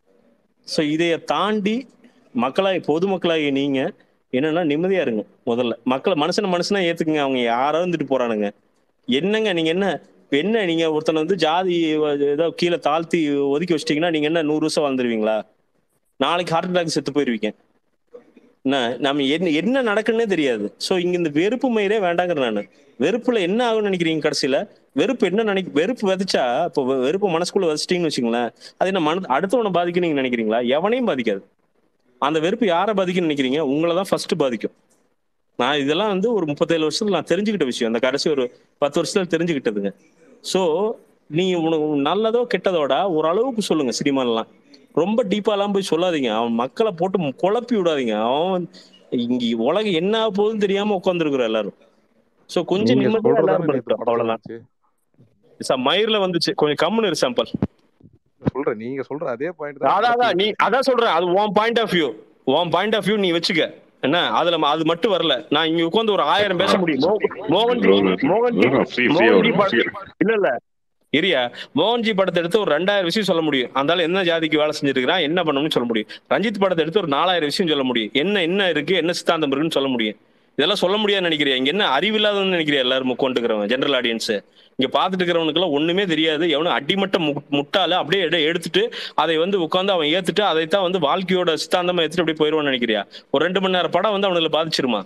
S4: ஸோ இதைய தாண்டி மக்களாய் பொதுமக்களாகிய நீங்க என்னன்னா நிம்மதியா இருங்க முதல்ல மக்களை மனுஷன மனுஷனா ஏத்துக்குங்க அவங்க யாரோ இருந்துட்டு போறானுங்க என்னங்க நீங்க என்ன இப்ப என்ன நீங்க ஒருத்தனை வந்து ஜாதி ஏதோ கீழே தாழ்த்தி ஒதுக்கி வச்சிட்டீங்கன்னா நீங்க என்ன நூறு வருஷம் வாழ்ந்துருவீங்களா நாளைக்கு ஹார்ட் அட்டாக் செத்து போயிருவீங்க என்ன நம்ம என்ன என்ன நடக்குன்னே தெரியாது ஸோ இங்க இந்த வெறுப்பு மயிரே வேண்டாங்கிற நான் வெறுப்புல என்ன ஆகும்னு நினைக்கிறீங்க கடைசியில வெறுப்பு என்ன நினைக்க வெறுப்பு விதைச்சா இப்போ வெ- வெறுப்பு மனசுக்குள்ள விதைச்சிட்டீங்கன்னு வச்சுங்களேன் அது என்ன மன அடுத்தவனை பாதிக்கும் நீங்க நினைக்கிறீங்களா எவனையும் பாதிக்காது அந்த வெறுப்பு யாரை பாதிக்கும்னு நினைக்கிறீங்க உங்களை தான் ஃபர்ஸ்ட் பாதிக்கும் நான் இதெல்லாம் வந்து ஒரு முப்பத்தேழு வருஷத்துல நான் தெரிஞ்சுக்கிட்ட விஷயம் அந்த கடைசி ஒரு பத்து வருஷத்துல தெரிஞ்சுக்கிட்டதுங்க ஸோ நீ உனக்கு நல்லதோ கெட்டதோட ஒரு அளவுக்கு சொல்லுங்க சினிமாலாம் ரொம்ப டீப்பாலாம் போய் சொல்லாதீங்க அவன் மக்களை போட்டு மு- குழப்பி விடாதீங்க அவன் இங்க உலகம் என்ன ஆகப் போகுதுன்னு தெரியாம உட்காந்துருக்குறோம் எல்லாரும் ஸோ கொஞ்சம்
S2: நீங்க
S4: நிம்மதியா எல்லாரும்
S2: சொல்றதானே நேத்து
S4: இருக்கட்டும்
S2: படத்துல
S4: அவ்வளவுதான்
S2: வந்துச்சு
S4: சார் மயிர்ல வந்துச்சு கொஞ்சம் கம்முன்னு இரு சாம்பிள்
S2: சொல்றேன் நீங்க சொல்ற அதே பாயிண்ட்
S4: அதான்
S2: தான்
S4: அதான் நீ அதான் சொல்றேன் அது உன் பாயிண்ட் ஆஃப் வியூ உன் பாயிண்ட் ஆஃப் வியூ நீ வச்சுக்க என்ன அதுல ம- அது மட்டும் வரல நான் இங்க உட்கார்ந்து ஒரு ஆயிரம் பேச முடியும் மோ- மோகன்ஜி மோகன்ஜி
S1: ஃப்ரீ ஃப்ரீயா
S4: மோகன்ஜி
S1: வரும்
S4: பட- இல்ல இல்ல இரியா மோகன்ஜி படத்தை எடுத்து ஒரு ரெண்டாயிரம் விஷயம் சொல்ல முடியும் அந்தால என்ன ஜாதிக்கு வேலை செஞ்சிருக்கிறான் என்ன பண்ணணும்னு சொல்ல முடியும் ரஞ்சித் படத்தை எடுத்து ஒரு நாலாயிரம் விஷயம் சொல்ல முடியும் என்ன என்ன இருக்கு என்ன சித்தாந்தம் இருக்குன்னு சொல்ல முடியும் இதெல்லாம் சொல்ல முடியாதுன்னு நினைக்கிறேன் இங்க என்ன அறிவில்லாதன்னு நினைக்கிறேன் எல்லாரும் கொண்டுக்கிறவன் ஜெனரல் ஆடியன்ஸ் இங்க பாத்துட்டு இருக்கிறவனுக்குலாம் ஒண்ணுமே தெரியாது எவனும் அடிமட்ட மு- முட்டாள அப்படியே எடு- எடுத்துட்டு அதை வந்து உட்காந்து அவன் ஏத்துட்டு அதைத்தான் வந்து வாழ்க்கையோட சித்தாந்தமா எடுத்துட்டு அப்படியே போயிடுவான்னு நினைக்கிறியா ஒரு ரெண்டு மணி நேரம் படம் வந்து அவனுக்கு பாதிச்சிருமா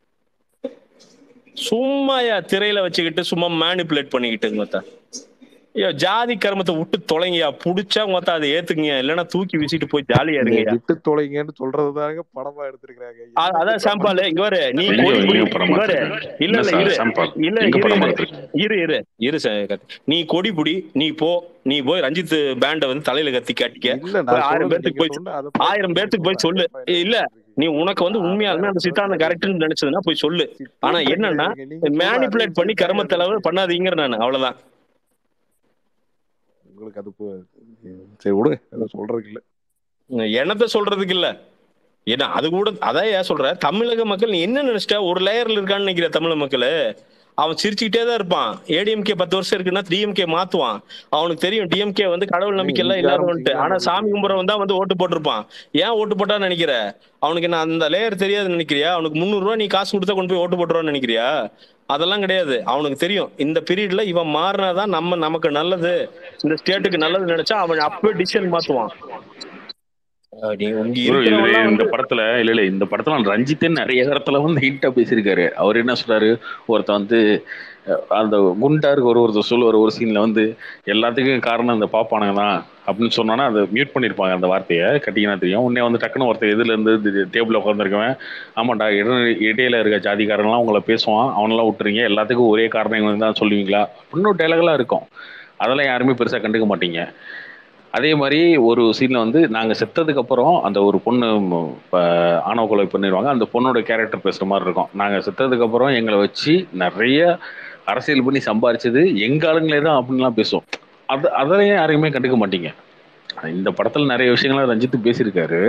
S4: சும்மாயா திரையில வச்சுக்கிட்டு சும்மா மேனிப்புலேட் பண்ணிக்கிட்டு மொத்த ஐயோ ஜாதி கர்மத்தை விட்டு தொலைங்கயா புடிச்சா மொத்த அதை ஏத்துக்குங்க இல்லைன்னா தூக்கி வீசிட்டு போய் ஜாலியா
S2: நீங்க
S4: இருங்கய்யா
S2: விட்டு தொலைங்கன்னு சொல்றதுதாங்க படமா எடுத்திருக்காங்க
S4: அ- அதான் சாம்பால் இங்க வரு நீ
S1: எங்க
S4: கொடி பிடி
S1: எங்க படம்
S4: இங்க வரு
S1: பார்த்திருக்கீங்க?
S4: இல்ல
S1: என்ன
S4: இல்ல
S1: சார்
S4: இரு
S1: சாம்பால்
S4: இல்ல
S1: எங்க
S4: இரு
S1: படம்
S4: இரு
S1: பார்த்திருக்கீங்க
S4: இரு இரு இரு ச- கத்தி. நீ கொடி புடி நீ போ நீ போய் ரஞ்சித் பேண்ட வந்து தலையில கத்தி காட்டிக்க
S2: இல்ல
S4: போய்
S2: நான்
S4: ஆயிரம்
S2: சொல்றது
S4: பேர்த்துக்கு
S2: நீங்க
S4: போய்
S2: சொன்ன அதை
S4: ஆயிரம்
S2: பாயிண்ட்
S4: பேர்த்துக்கு போய் சொல்லு
S2: சொல்றேன் அதே
S4: இல்ல
S2: பாயிண்ட்
S4: நீ உனக்கு வந்து
S2: அதான்
S4: உண்மையாலுமே அந்த
S2: நான்
S4: சித்தாந்த
S2: சொல்றது
S4: கரெக்ட்னு நினைச்சதுன்னா போய் சொல்லு ஆனா
S2: சித்தாந்தம்
S4: என்னன்னா
S2: கிடையாதுங்க நீங்க சொல்ற
S4: மேனிப்புலேட்
S2: அதே
S4: பண்ணி
S2: விஷயம்
S4: கர்ம
S2: தான்
S4: செலவு
S2: இருந்துச்சு
S4: பண்ணாதீங்கிற நான் அவ்வளவுதான்
S2: உங்களுக்கு அது போ- சரி விடுங்க அதை சொல்றதுக்கு இல்ல
S4: என்னத்த சொல்றதுக்கு இல்ல ஏன்னா அது கூட அதான் ஏன் சொல்ற தமிழக மக்கள் நீ என்ன நினைச்சிட்ட ஒரு லேயர்ல இருக்கான்னு நினைக்கிற தமிழக மக்கள் அவன் சிரிச்சுக்கிட்டே தான் இருப்பான் ஏடிஎம்கே பத்து வருஷம் இருக்குன்னா டிஎம்கே மாத்துவான் அவனுக்கு தெரியும் டிஎம்கே வந்து கடவுள்
S2: நீங்க
S4: நம்பிக்கை எல்லாம்
S2: இங்க
S4: இல்லாத
S2: ஆரம்பிச்சு
S4: வந்துட்டு
S2: இங்க
S4: ஆனா சாமி
S2: ஆரம்பிக்கிறீங்க
S4: கும்புறவன் தான் வந்து ஓட்டு போட்டிருப்பான் ஏன் ஓட்டு போட்டான்னு நினைக்கிற அவனுக்கு என்ன அந்த லேயர் தெரியாதுன்னு நினைக்கிறியா அவனுக்கு முந்நூறு ரூபாய் நீ காசு கொடுத்தா கொண்டு போய் ஓட்டு போட்டுருவான்னு நினைக்கிறியா அதெல்லாம் கிடையாது அவனுக்கு தெரியும் இந்த பீரியட்ல இவன் மாறினாதான் நம்ம நமக்கு நல்லது இந்த ஸ்டேட்டுக்கு நல்லது நினைச்சா அவன் அப்பவே டிசிஷன் மாத்துவான் அஹ் நீ உங்க
S1: bro, இதுல
S4: இருக்கிறவங்கலாம்
S1: இந்த
S4: வந்து
S1: படத்துல இல்ல இல்ல இந்த படத்துல ரஞ்சித்தே நிறைய இடத்துல வந்து ஹிட்டா பேசியிருக்காரு அவர் என்ன சொல்றாரு ஒருத்தன் வந்து அஹ், அந்த குண்டாருக்கு ஒரு ஒருத்தர் சொல்லுவார் ஒரு சீன்ல வந்து எல்லாத்துக்கும் காரணம் இந்த பாப்பானுங்க தான் அப்படின்னு சொன்னானா அதை மியூட் பண்ணிருப்பாங்க அந்த வார்த்தையை கட்டிங்கன்னா தெரியும் உடனே வந்து டக்குன்னு ஒருத்தர் எதுல இருந்து டேபிள் உட்காந்துருக்கவன் ஆமாண்டா இட இடையில இருக்க ஜாதிக்காரன்லாம் உங்களை பேசுவான் அவனெல்லாம் விட்டுறீங்க எல்லாத்துக்கும் ஒரே காரணம் இவங்க தான் சொல்லுவீங்களா அப்படின்னு டைலாக்லாம் இருக்கும் அதெல்லாம் யாருமே பெருசா கண்டுக்க மாட்டீங்க அதே மாதிரி ஒரு சீன்ல வந்து நாங்க செத்ததுக்கு அப்புறம் அந்த ஒரு பொண்ணு ம், இப்ப ஆணவ கொலை பண்ணிடுவாங்க அந்த பொண்ணோட கேரக்டர் பேசுற மாதிரி இருக்கும் நாங்க செத்ததுக்கு அப்புறம் எங்களை வச்சு நிறைய அரசியல் பண்ணி சம்பாரிச்சது எங்க ஆளுங்களே தான் அப்படின்லாம் பேசுவோம் அது அதெல்லாம் யாரையுமே கண்டுக்க மாட்டீங்க இந்த படத்துல நிறைய விஷயங்களை ரஞ்சித் பேசியிருக்காரு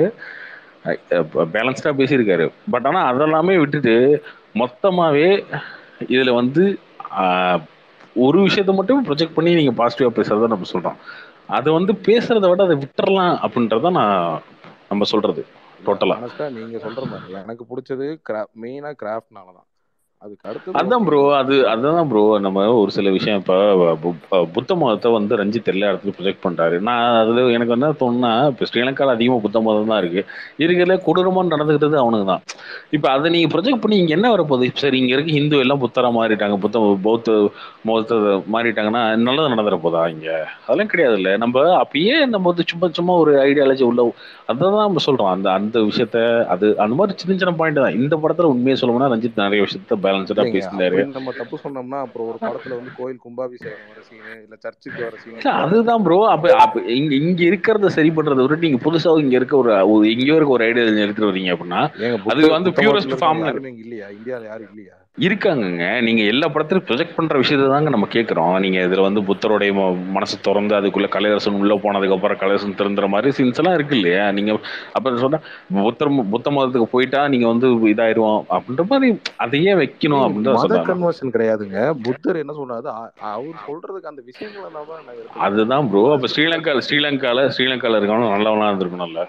S1: பேலன்ஸ்டா பேசியிருக்காரு பட் ஆனா அதெல்லாமே விட்டுட்டு மொத்தமாவே இதுல வந்து ஆஹ், ஒரு விஷயத்த மட்டும் ப்ரொஜெக்ட் பண்ணி நீங்க பாசிட்டிவா பேசுறத நம்ம சொல்றோம் அதை வந்து பேசுறத விட அதை விட்டுறலாம் அப்படின்றத நான் நம்ம சொல்றது டோட்டலா
S2: ஆனஸ்டா நீங்க சொல்ற மாதிரி எனக்கு பிடிச்சது மெயினா கிராஃப்ட்னால தான் அதுக்கு அடுத்தது
S1: அதான்
S2: okay.
S1: ப்ரோ அது அதுதான் ப்ரோ நம்ம ஒரு சில விஷயம் இப்போ புத்த மதத்தை வந்து ரஞ்சித் எல்லா இடத்துலையும் ப்ரொஜெக்ட் பண்றாரு நான் அதுல எனக்கு என்ன தோணுன்னா இப்போ ஸ்ரீலங்காவில் அதிகமாக புத்த மதம் தான் இருக்கு இருக்கிறதுல கொடூரமாக நடந்துக்கிட்டது அவனுக்கு தான் இப்போ அதை நீங்க ப்ரொஜெக்ட் பண்ணி இங்க என்ன வரப்போகுது சரி இங்க இருக்க ஹிந்து எல்லாம் புத்தரா மாறிட்டாங்க புத்த பௌத்த மதத்தை மாறிட்டாங்கன்னா நல்லது நடந்துற போதா இங்க அதெல்லாம் கிடையாது இல்ல நம்ம அப்பயே நம்ம வந்து சும்மா சும்மா ஒரு ஐடியாலஜி உள்ள அதான் நம்ம சொல்றோம் அந்த அந்த விஷயத்த அது அந்த மாதிரி சின்ன சின்ன பாயிண்ட் தான் இந்த படத்துல உண்மையை சொல்லணும்னா ரஞ்சித் நிறைய விஷயத்த பேலன்ஸ்டா
S2: இல்லைங்க
S1: பேசியிருந்தாரு
S2: அப்படின்னு நம்ம தப்பு சொன்னோம்னா அப்புறம் ஒரு படத்துல வந்து கோயில் கும்பாபிஷேகம் வர சீனு இல்ல சர்ச்சுக்கு வர
S1: இல்ல,
S2: சீனு
S1: அதுதான் ப்ரோ அப்ப அப்ப இங்க இங்க இருக்கிறத சரி பண்றதை விட நீங்க புதுசா இங்க இருக்க ஒரு ஒரு- எங்கேயோ இருக்க ஒரு ஐடியா எடுத்துட்டு வரீங்க அப்படின்னா
S2: ஏங்க
S1: அது
S2: புத்த
S1: வந்து
S2: புத்த
S1: பியூரஸ்ட்
S2: மதத்துல
S1: ஃபார்ம்
S2: இருக்கவங்க யாருமே இங்க இல்லையா இந்தியால யாரும் இல்லையா
S1: இருக்காங்கங்க நீங்க எல்லா படத்திலும் ப்ரொஜெக்ட் பண்ற விஷயத்தை தாங்க நம்ம கேட்கறோம் நீங்க இதுல வந்து புத்தருடைய ம- மனசு திறந்து அதுக்குள்ள கலையரசன் உள்ள போனதுக்கு அப்புறம் கலையரசன் திறந்துற மாதிரி சீன்ஸ் எல்லாம் இருக்கு இல்லையா நீங்க அப்ப சொன்னா புத்தர் புத்த மதத்துக்கு போயிட்டா நீங்க வந்து இதாயிருவோம் அப்படின்ற மாதிரி அதையே வைக்கணும்
S2: ஏய்,
S1: அப்படின்னு தான்
S2: மத
S1: சொல்றாங்க
S2: கன்வர்ஷன் கிடையாதுங்க புத்தர் என்ன சொன்னாரு அ- அவர் சொல்றதுக்கு அந்த விஷயங்களை தான் நான் எடுத்துக்கிறேன்
S1: அதுதான் ப்ரோ அப்ப ஸ்ரீலங்கா ஸ்ரீலங்கால ஸ்ரீலங்கால இருக்கவனும் நல்லவனா இருந்திருக்கணும்ல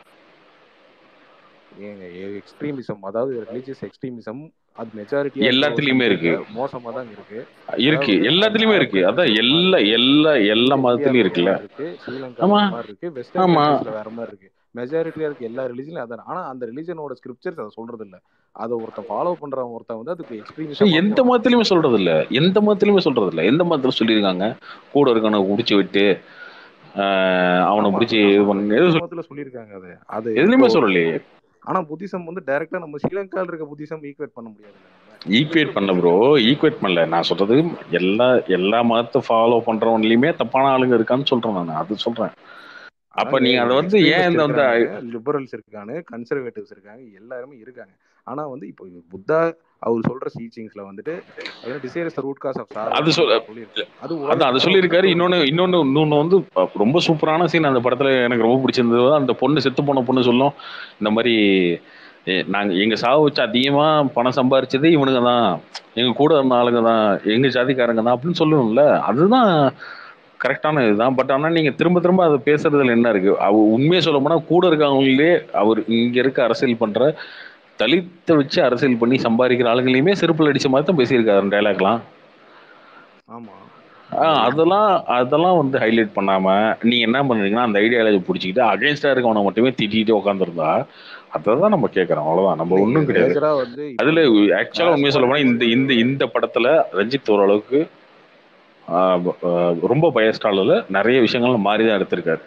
S2: ஏங்க எக்ஸ்ட்ரீமிசம் அதாவது ரிலீஜியஸ் எக்ஸ்ட்ரீமிசம் அது மெஜாரிட்டியா
S1: எல்லாத்துலயுமே இருக்கு
S2: மோசமா தான் இருக்கு
S1: இருக்கு
S2: அதாவது
S1: எல்லாத்துலயுமே இருக்கு
S2: அரபு
S1: அதான்
S2: countries
S1: எல்லா எல்லா எல்லா மதத்துலயும் இருக்குல்ல
S2: இருக்கு ஸ்ரீலங்கா
S1: ஆமா.
S2: வேற மாதிரி இருக்கு வெஸ்டர்ன்
S1: ஆமா.
S2: கண்ட்ரீஸ்ல வேற மாதிரி இருக்கு மெஜாரிட்டியா இருக்கு எல்லா ரிலிஜனும் அதான் ஆனா அந்த ரிலிஜனோட ஸ்கிரிப்சர்ஸ் அதை சொல்றது இல்ல அதை ஒருத்தன் ஃபாலோ பண்றவன் ஒருத்தன் வந்து அதுக்கு
S1: So,
S2: எக்ஸ்ட்ரீமிசம்
S1: எந்த மதத்திலயுமே சொல்றது இல்ல எந்த மதத்திலயுமே சொல்றது இல்ல எந்த மதத்துல சொல்லியிருக்காங்க கூட இருக்கவனை முடிச்சு விட்டு ஆஹ் அவனை பிடிச்சி இது பண்ணு எதுவும் சொல்லி-
S2: மதத்துல சொல்லியிருக்காங்க அது அது
S1: எதுலயுமே
S2: இப்போ-
S1: சொல்லலையே
S2: ஆனா புத்திசம் வந்து டைரக்டா நம்ம ஸ்ரீலங்கால இருக்க புத்திசம் ஈக்குவேட் பண்ண முடியாது
S1: ஈக்குவேட் பண்ணல ப்ரோ ஈக்குவேட் பண்ணல நான் சொல்றது எல்லா எல்லா மதத்தை ஃபாலோ பண்றவன்லயுமே தப்பான ஆளுங்க இருக்கான்னு சொல்றேன் நான் அது சொல்றேன் அப்ப நீங்க அதை வந்து ஏன் இந்த வந்து
S2: லிபரல்ஸ் இருக்காங்க கன்சர்வேட்டிவ்ஸ் இருக்காங்க எல்லாருமே இருக்காங்க ஆனா வந்து இப்போ புத்தா அவர் சொல்ற டீச்சிங்ஸ்ல வந்துட்டு desires root cause of sir
S1: அது சொல்-
S2: அது
S1: அதான் அதை சொல்லியிருக்காரு இன்னொன்னு இன்னொன்னு இன்னொன்னு வந்து ப- ரொம்ப சூப்பரான சீன் அந்த படத்துல எனக்கு ரொம்ப பிடிச்சிருந்தது அந்த பொண்ணு செத்து போன பொண்ணு சொல்லும் இந்த மாதிரி "ஏ, நாங்க எங்க சாவு வச்சு அதிகமா பணம் சம்பாரிச்சது இவனுங்க தான் எங்க கூட இருந்த ஆளுங்க தான் எங்க ஜாதிக்காரங்க தான் அப்படின்னு சொல்லணும்ல அதுதான் கரெக்டான இதுதான் பட் ஆனா நீங்க திரும்ப திரும்ப அதை பேசுறதுல என்ன இருக்கு அவ உண்மையை சொல்ல போனா கூட இருக்கவங்களே அவர் இங்க இருக்க அரசியல் பண்ற தலித்தை வச்சு அரசியல் பண்ணி சம்பாதிக்கிற ஆளுங்களையுமே செருப்புல அடிச்ச மாதிரி தான் பேசியிருக்காரு அந்த டைலாக்லாம்
S2: ஆமா
S1: ஆ, அதெல்லாம் அதெல்லாம் வந்து ஹைலைட் பண்ணாம நீங்க என்ன பண்றீங்கன்னா அந்த ஐடியாலஜி பிடிச்சிக்கிட்டு அகைன்ஸ்டா இருக்கவனை மட்டுமே திட்டிட்டு உட்காந்துருந்தா அதை தான் நம்ம கேட்கறோம் அவ்வளவுதான் நம்ம ஒண்ணும் கிடையாது
S2: மேஜரா வந்து இப்போ
S1: அதுல ஆக்சுவலா உண்மையை சொல்ல போனா இந்த இந்த இந்த படத்துல ரஞ்சித் ஓரளவுக்கு ஆ, ஆ, ரொம்ப பயஸ்டால நிறைய விஷயங்கள் மாறி தான் எடுத்திருக்காரு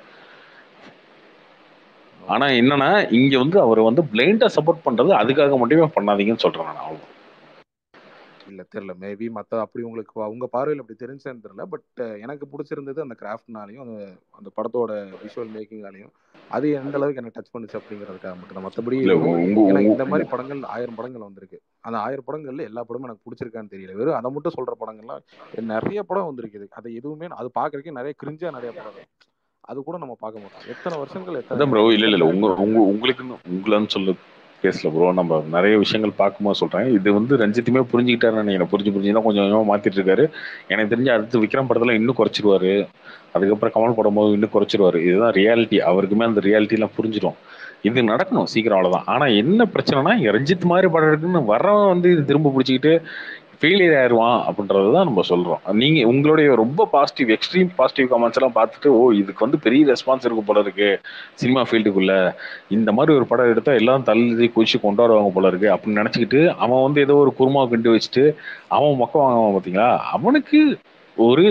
S1: ஆனா என்னன்னா இங்க வந்து அவர் வந்து பிளைண்டா சப்போர்ட் பண்றது அதுக்காக மட்டுமே பண்ணாதீங்கன்னு சொல்றேன் நான் அவ்வளவுதான்.
S2: இல்ல தெரியல மேபி மத்த அப்படி உங்களுக்கு உங்க பார்வையில் அப்படி தெரிஞ்சான்னு தெரியல பட் எனக்கு பிடிச்சிருந்தது அந்த கிராஃப்ட்னாலையும் அந்த அந்த படத்தோட விஷுவல் மேக்கிங்காலையும் அது எந்த அளவுக்கு எனக்கு டச் பண்ணுச்சு அப்படிங்கிறதுக்காக மட்டும் தான் மற்றபடி
S1: இல்ல உங்க
S2: எனக்கு
S1: உங்க
S2: இந்த மாதிரி படங்கள் ஆயிரம் படங்கள் வந்திருக்கு அந்த ஆயிரம் படங்கள்ல எல்லா படமும் எனக்கு பிடிச்சிருக்கான்னு தெரியல வெறும் அதை மட்டும் சொல்ற படங்கள்லாம் நிறைய படம் வந்திருக்குது அது எதுவுமே அது பாக்குறதுக்கே நிறைய கிரிஞ்சா நிறைய படம் இருக்கு. அது கூட நம்ம பார்க்க மாட்டோம் எத்தனை வருஷங்கள் எத்தனை
S1: அதான் ப்ரோ இல்ல இல்ல இல்ல உங்க உங்க உங்களுக்குன்னு உங்களன்னு சொல்ல பேசல ப்ரோ நம்ம நிறைய விஷயங்கள் பார்க்கும்போது சொல்றேன் இது வந்து ரஞ்சித்துமே புரிஞ்சுக்கிட்டாரு நினைக்கிறேன் புரிஞ்சு புரிஞ்சு தான் கொஞ்சம் கொஞ்சமா மாத்திட்டு இருக்காரு எனக்கு தெரிஞ்சு அடுத்து விக்ரம் படத்துல இன்னும் குறைச்சிருவாரு அதுக்கப்புறம் கமல் படம் போது இன்னும் குறைச்சிருவாரு இதுதான் ரியாலிட்டி அவருக்குமே அந்த ரியாலிட்டி எல்லாம் புரிஞ்சிடும் இது நடக்கணும் சீக்கிரம் அவ்வளவுதான் ஆனா என்ன பிரச்சனைனா இங்க ரஞ்சித் மாதிரி படம் இருக்குன்னு வரவன் வந்து இது திரும்ப பிடிச்சிக்கிட்டு ஃபெயிலியர் ஆயிடுவான் அப்படின்றது தான் நம்ம சொல்றோம் நீங்க உங்களுடைய ரொம்ப பாசிட்டிவ் எக்ஸ்ட்ரீம் பாசிட்டிவ் கமெண்ட்ஸ் எல்லாம் பார்த்துட்டு ஓ இதுக்கு வந்து பெரிய ரெஸ்பான்ஸ் இருக்கு போல இருக்கு சினிமா ஃபீல்டுக்குள்ள இந்த மாதிரி ஒரு படம் எடுத்தா எல்லாம் தள்ளி குதிச்சு கொண்டாடுவாங்க போல இருக்கு அப்படின்னு நினைச்சுக்கிட்டு அவன் வந்து ஏதோ ஒரு குருமா கிண்டு வச்சுட்டு அவன் மொக்க வாங்குவான் பாத்தீங்களா அவனுக்கு ஒரு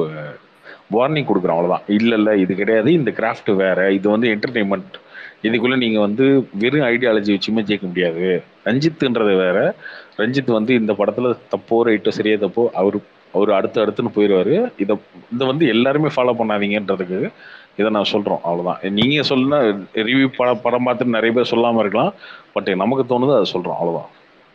S1: வார்னிங் கொடுக்குறான் அவ்வளவுதான் இல்ல இல்ல இது கிடையாது இந்த கிராஃப்ட் வேற இது வந்து என்டர்டைன்மெண்ட் இதுக்குள்ள நீங்க வந்து வெறும் ஐடியாலஜி வச்சுமே ஜெயிக்க முடியாது ரஞ்சித்ன்றது வேற ரஞ்சித் வந்து இந்த படத்துல தப்போ ரைட்டோ சரியா தப்போ அவரு அவர் அடுத்து அடுத்துன்னு போயிடுவாரு இதை இதை வந்து எல்லாருமே ஃபாலோ பண்ணாதீங்கன்றதுக்கு இதை நான் சொல்றோம் அவ்வளவுதான் நீங்க சொல்லுனா ரிவ்யூ படம் படம் பார்த்துட்டு நிறைய பேர் சொல்லாம இருக்கலாம் பட் நமக்கு தோணுது அதை சொல்றோம் அவ்வளவுதான்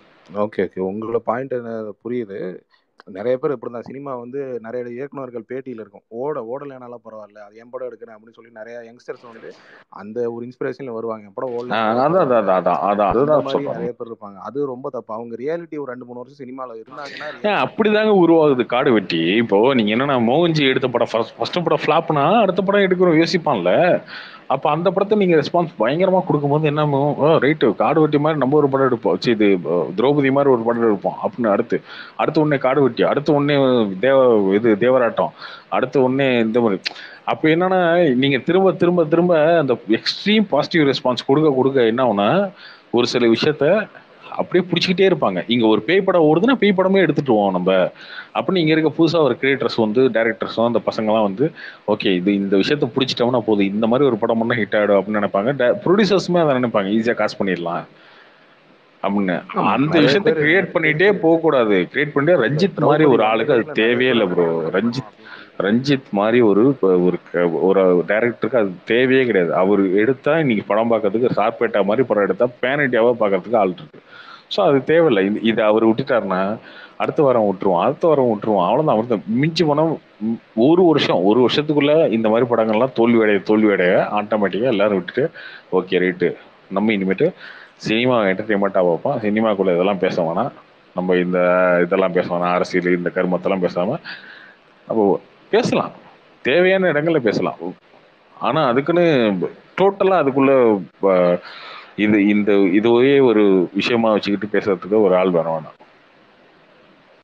S2: ஓகே ஓகே உங்களோட பாயிண்ட் புரியுது நிறைய பேர் இப்படி தான் சினிமா வந்து நிறைய இயக்குனர்கள் பேட்டியில் இருக்கும் ஓட ஓடலைனாலும் பரவாயில்ல அது என் படம் எடுக்கிறேன் அப்படின்னு சொல்லி நிறைய யங்ஸ்டர்ஸ் வந்து அந்த ஒரு இன்ஸ்பிரேஷன்ல வருவாங்க என் படம்
S1: ஆஹ்
S2: ஓடல
S1: அதான் அதான் அதான் அதான் அதான்
S2: அந்த
S1: அதுதான்
S2: மாதிரி
S1: சொல்றேன்
S2: நிறைய பேர் இருப்பாங்க அது ரொம்ப தப்பு அவங்க ரியாலிட்டி ஒரு ரெண்டு மூணு வருஷம் சினிமால இருந்தாங்கன்னா
S1: ஏன்
S2: reality-
S1: அப்படிதாங்க உருவாகுது காடு வெட்டி இப்போ நீங்க என்னன்னா மோகன்ஜி எடுத்த படம் ஃபர்ஸ்ட் படம் ஃபிளாப்னா அடுத்த படம் எடுக்கிறோம் யோசிப்பான்ல அப்ப அந்த படத்தை நீங்க ரெஸ்பான்ஸ் பயங்கரமா கொடுக்கும்போது என்ன ரைட்டு காடு வெட்டி மாதிரி நம்ம ஒரு படம் எடுப்போம் ச்சீ, இது அஹ், திரௌபதி மாதிரி ஒரு படம் எடுப்போம் அப்படின்னு அடுத்து அடுத்து உடனே காடு வெட்டி அடுத்து உடனே தேவ இது தேவராட்டம் அடுத்து உடனே இந்த மாதிரி அப்ப என்னன்னா நீங்க திரும்ப திரும்ப திரும்ப அந்த எக்ஸ்ட்ரீம் பாசிட்டிவ் ரெஸ்பான்ஸ் கொடுக்க கொடுக்க என்ன ஆகும்னா ஒரு சில விஷயத்த அப்படியே பிடிச்சிக்கிட்டே இருப்பாங்க இங்க ஒரு பேய் படம் ஓடுதுன்னா பேய் படமே எடுத்துட்டு போவோம் நம்ம அப்படின்னு இங்க இருக்க புதுசா ஒரு கிரியேட்டர்ஸ் வந்து டேரக்டர்ஸும் அந்த பசங்கலாம் வந்து ஓகே இது இந்த விஷயத்த பிடிச்சிட்டோம்னா போதும் இந்த மாதிரி ஒரு படம் பண்ணா ஹிட் ஆயிடும் அப்படின்னு நினைப்பாங்க ப்ரொடியூசர்ஸுமே அதை நினைப்பாங்க ஈஸியா காசு பண்ணிடலாம் அப்படின்னு
S2: ஆமா,
S1: அந்த
S2: நிறைய
S1: விஷயத்த
S2: பேர்
S1: கிரியேட் பண்ணிட்டே போக கூடாது கிரியேட் பண்ணிட்டே ரஞ்சித் மாதிரி ஒரு ஆளுக்கு அது தேவையே இல்லை ப்ரோ ரஞ்சித் ரஞ்சித் மாதிரி ஒரு ஒரு ஒரு டைரக்டருக்கு அது தேவையே கிடையாது அவர் எடுத்தா இன்னைக்கு படம் பார்க்கறதுக்கு சார்பேட்டா மாதிரி படம் எடுத்தா பேன் இண்டியாவா பார்க்கறதுக்கு ஆள் இருக்கு ஸோ அது தேவையில்லை இது இது அவர் விட்டுட்டாருன்னா அடுத்த வாரம் விட்டுருவோம் அடுத்த வாரம் விட்டுருவோம் அவ்வளோதான் அவர் மிஞ்சி போனால் ஒரு வருஷம் ஒரு வருஷத்துக்குள்ள இந்த மாதிரி படங்கள்லாம் தோல்வி அடைய தோல்வி அடைய ஆட்டோமேட்டிக்காக எல்லாரும் விட்டுட்டு ஓகே ரைட்டு நம்ம இனிமேட்டு சினிமா என்டர்டைன்மெண்ட்டாக பார்ப்போம் சினிமாக்குள்ள இதெல்லாம் பேச வேணாம் நம்ம இந்த இதெல்லாம் பேச வேணாம் அரசியல் இந்த கருமத்தெல்லாம் பேசாம நம்ம பேசலாம் தேவையான இடங்கள்ல பேசலாம் ஆனா அதுக்குன்னு டோட்டலா அதுக்குள்ள ப- இது இந்த இதுவே ஒரு விஷயமா வச்சுக்கிட்டு பேசுறதுக்கு ஒரு ஆள் வேணும் வேணாம்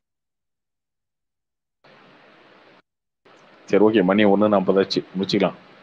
S1: சரி ஓகே மணி ஒன்று நாற்பதாச்சு முடிச்சுக்கலாம்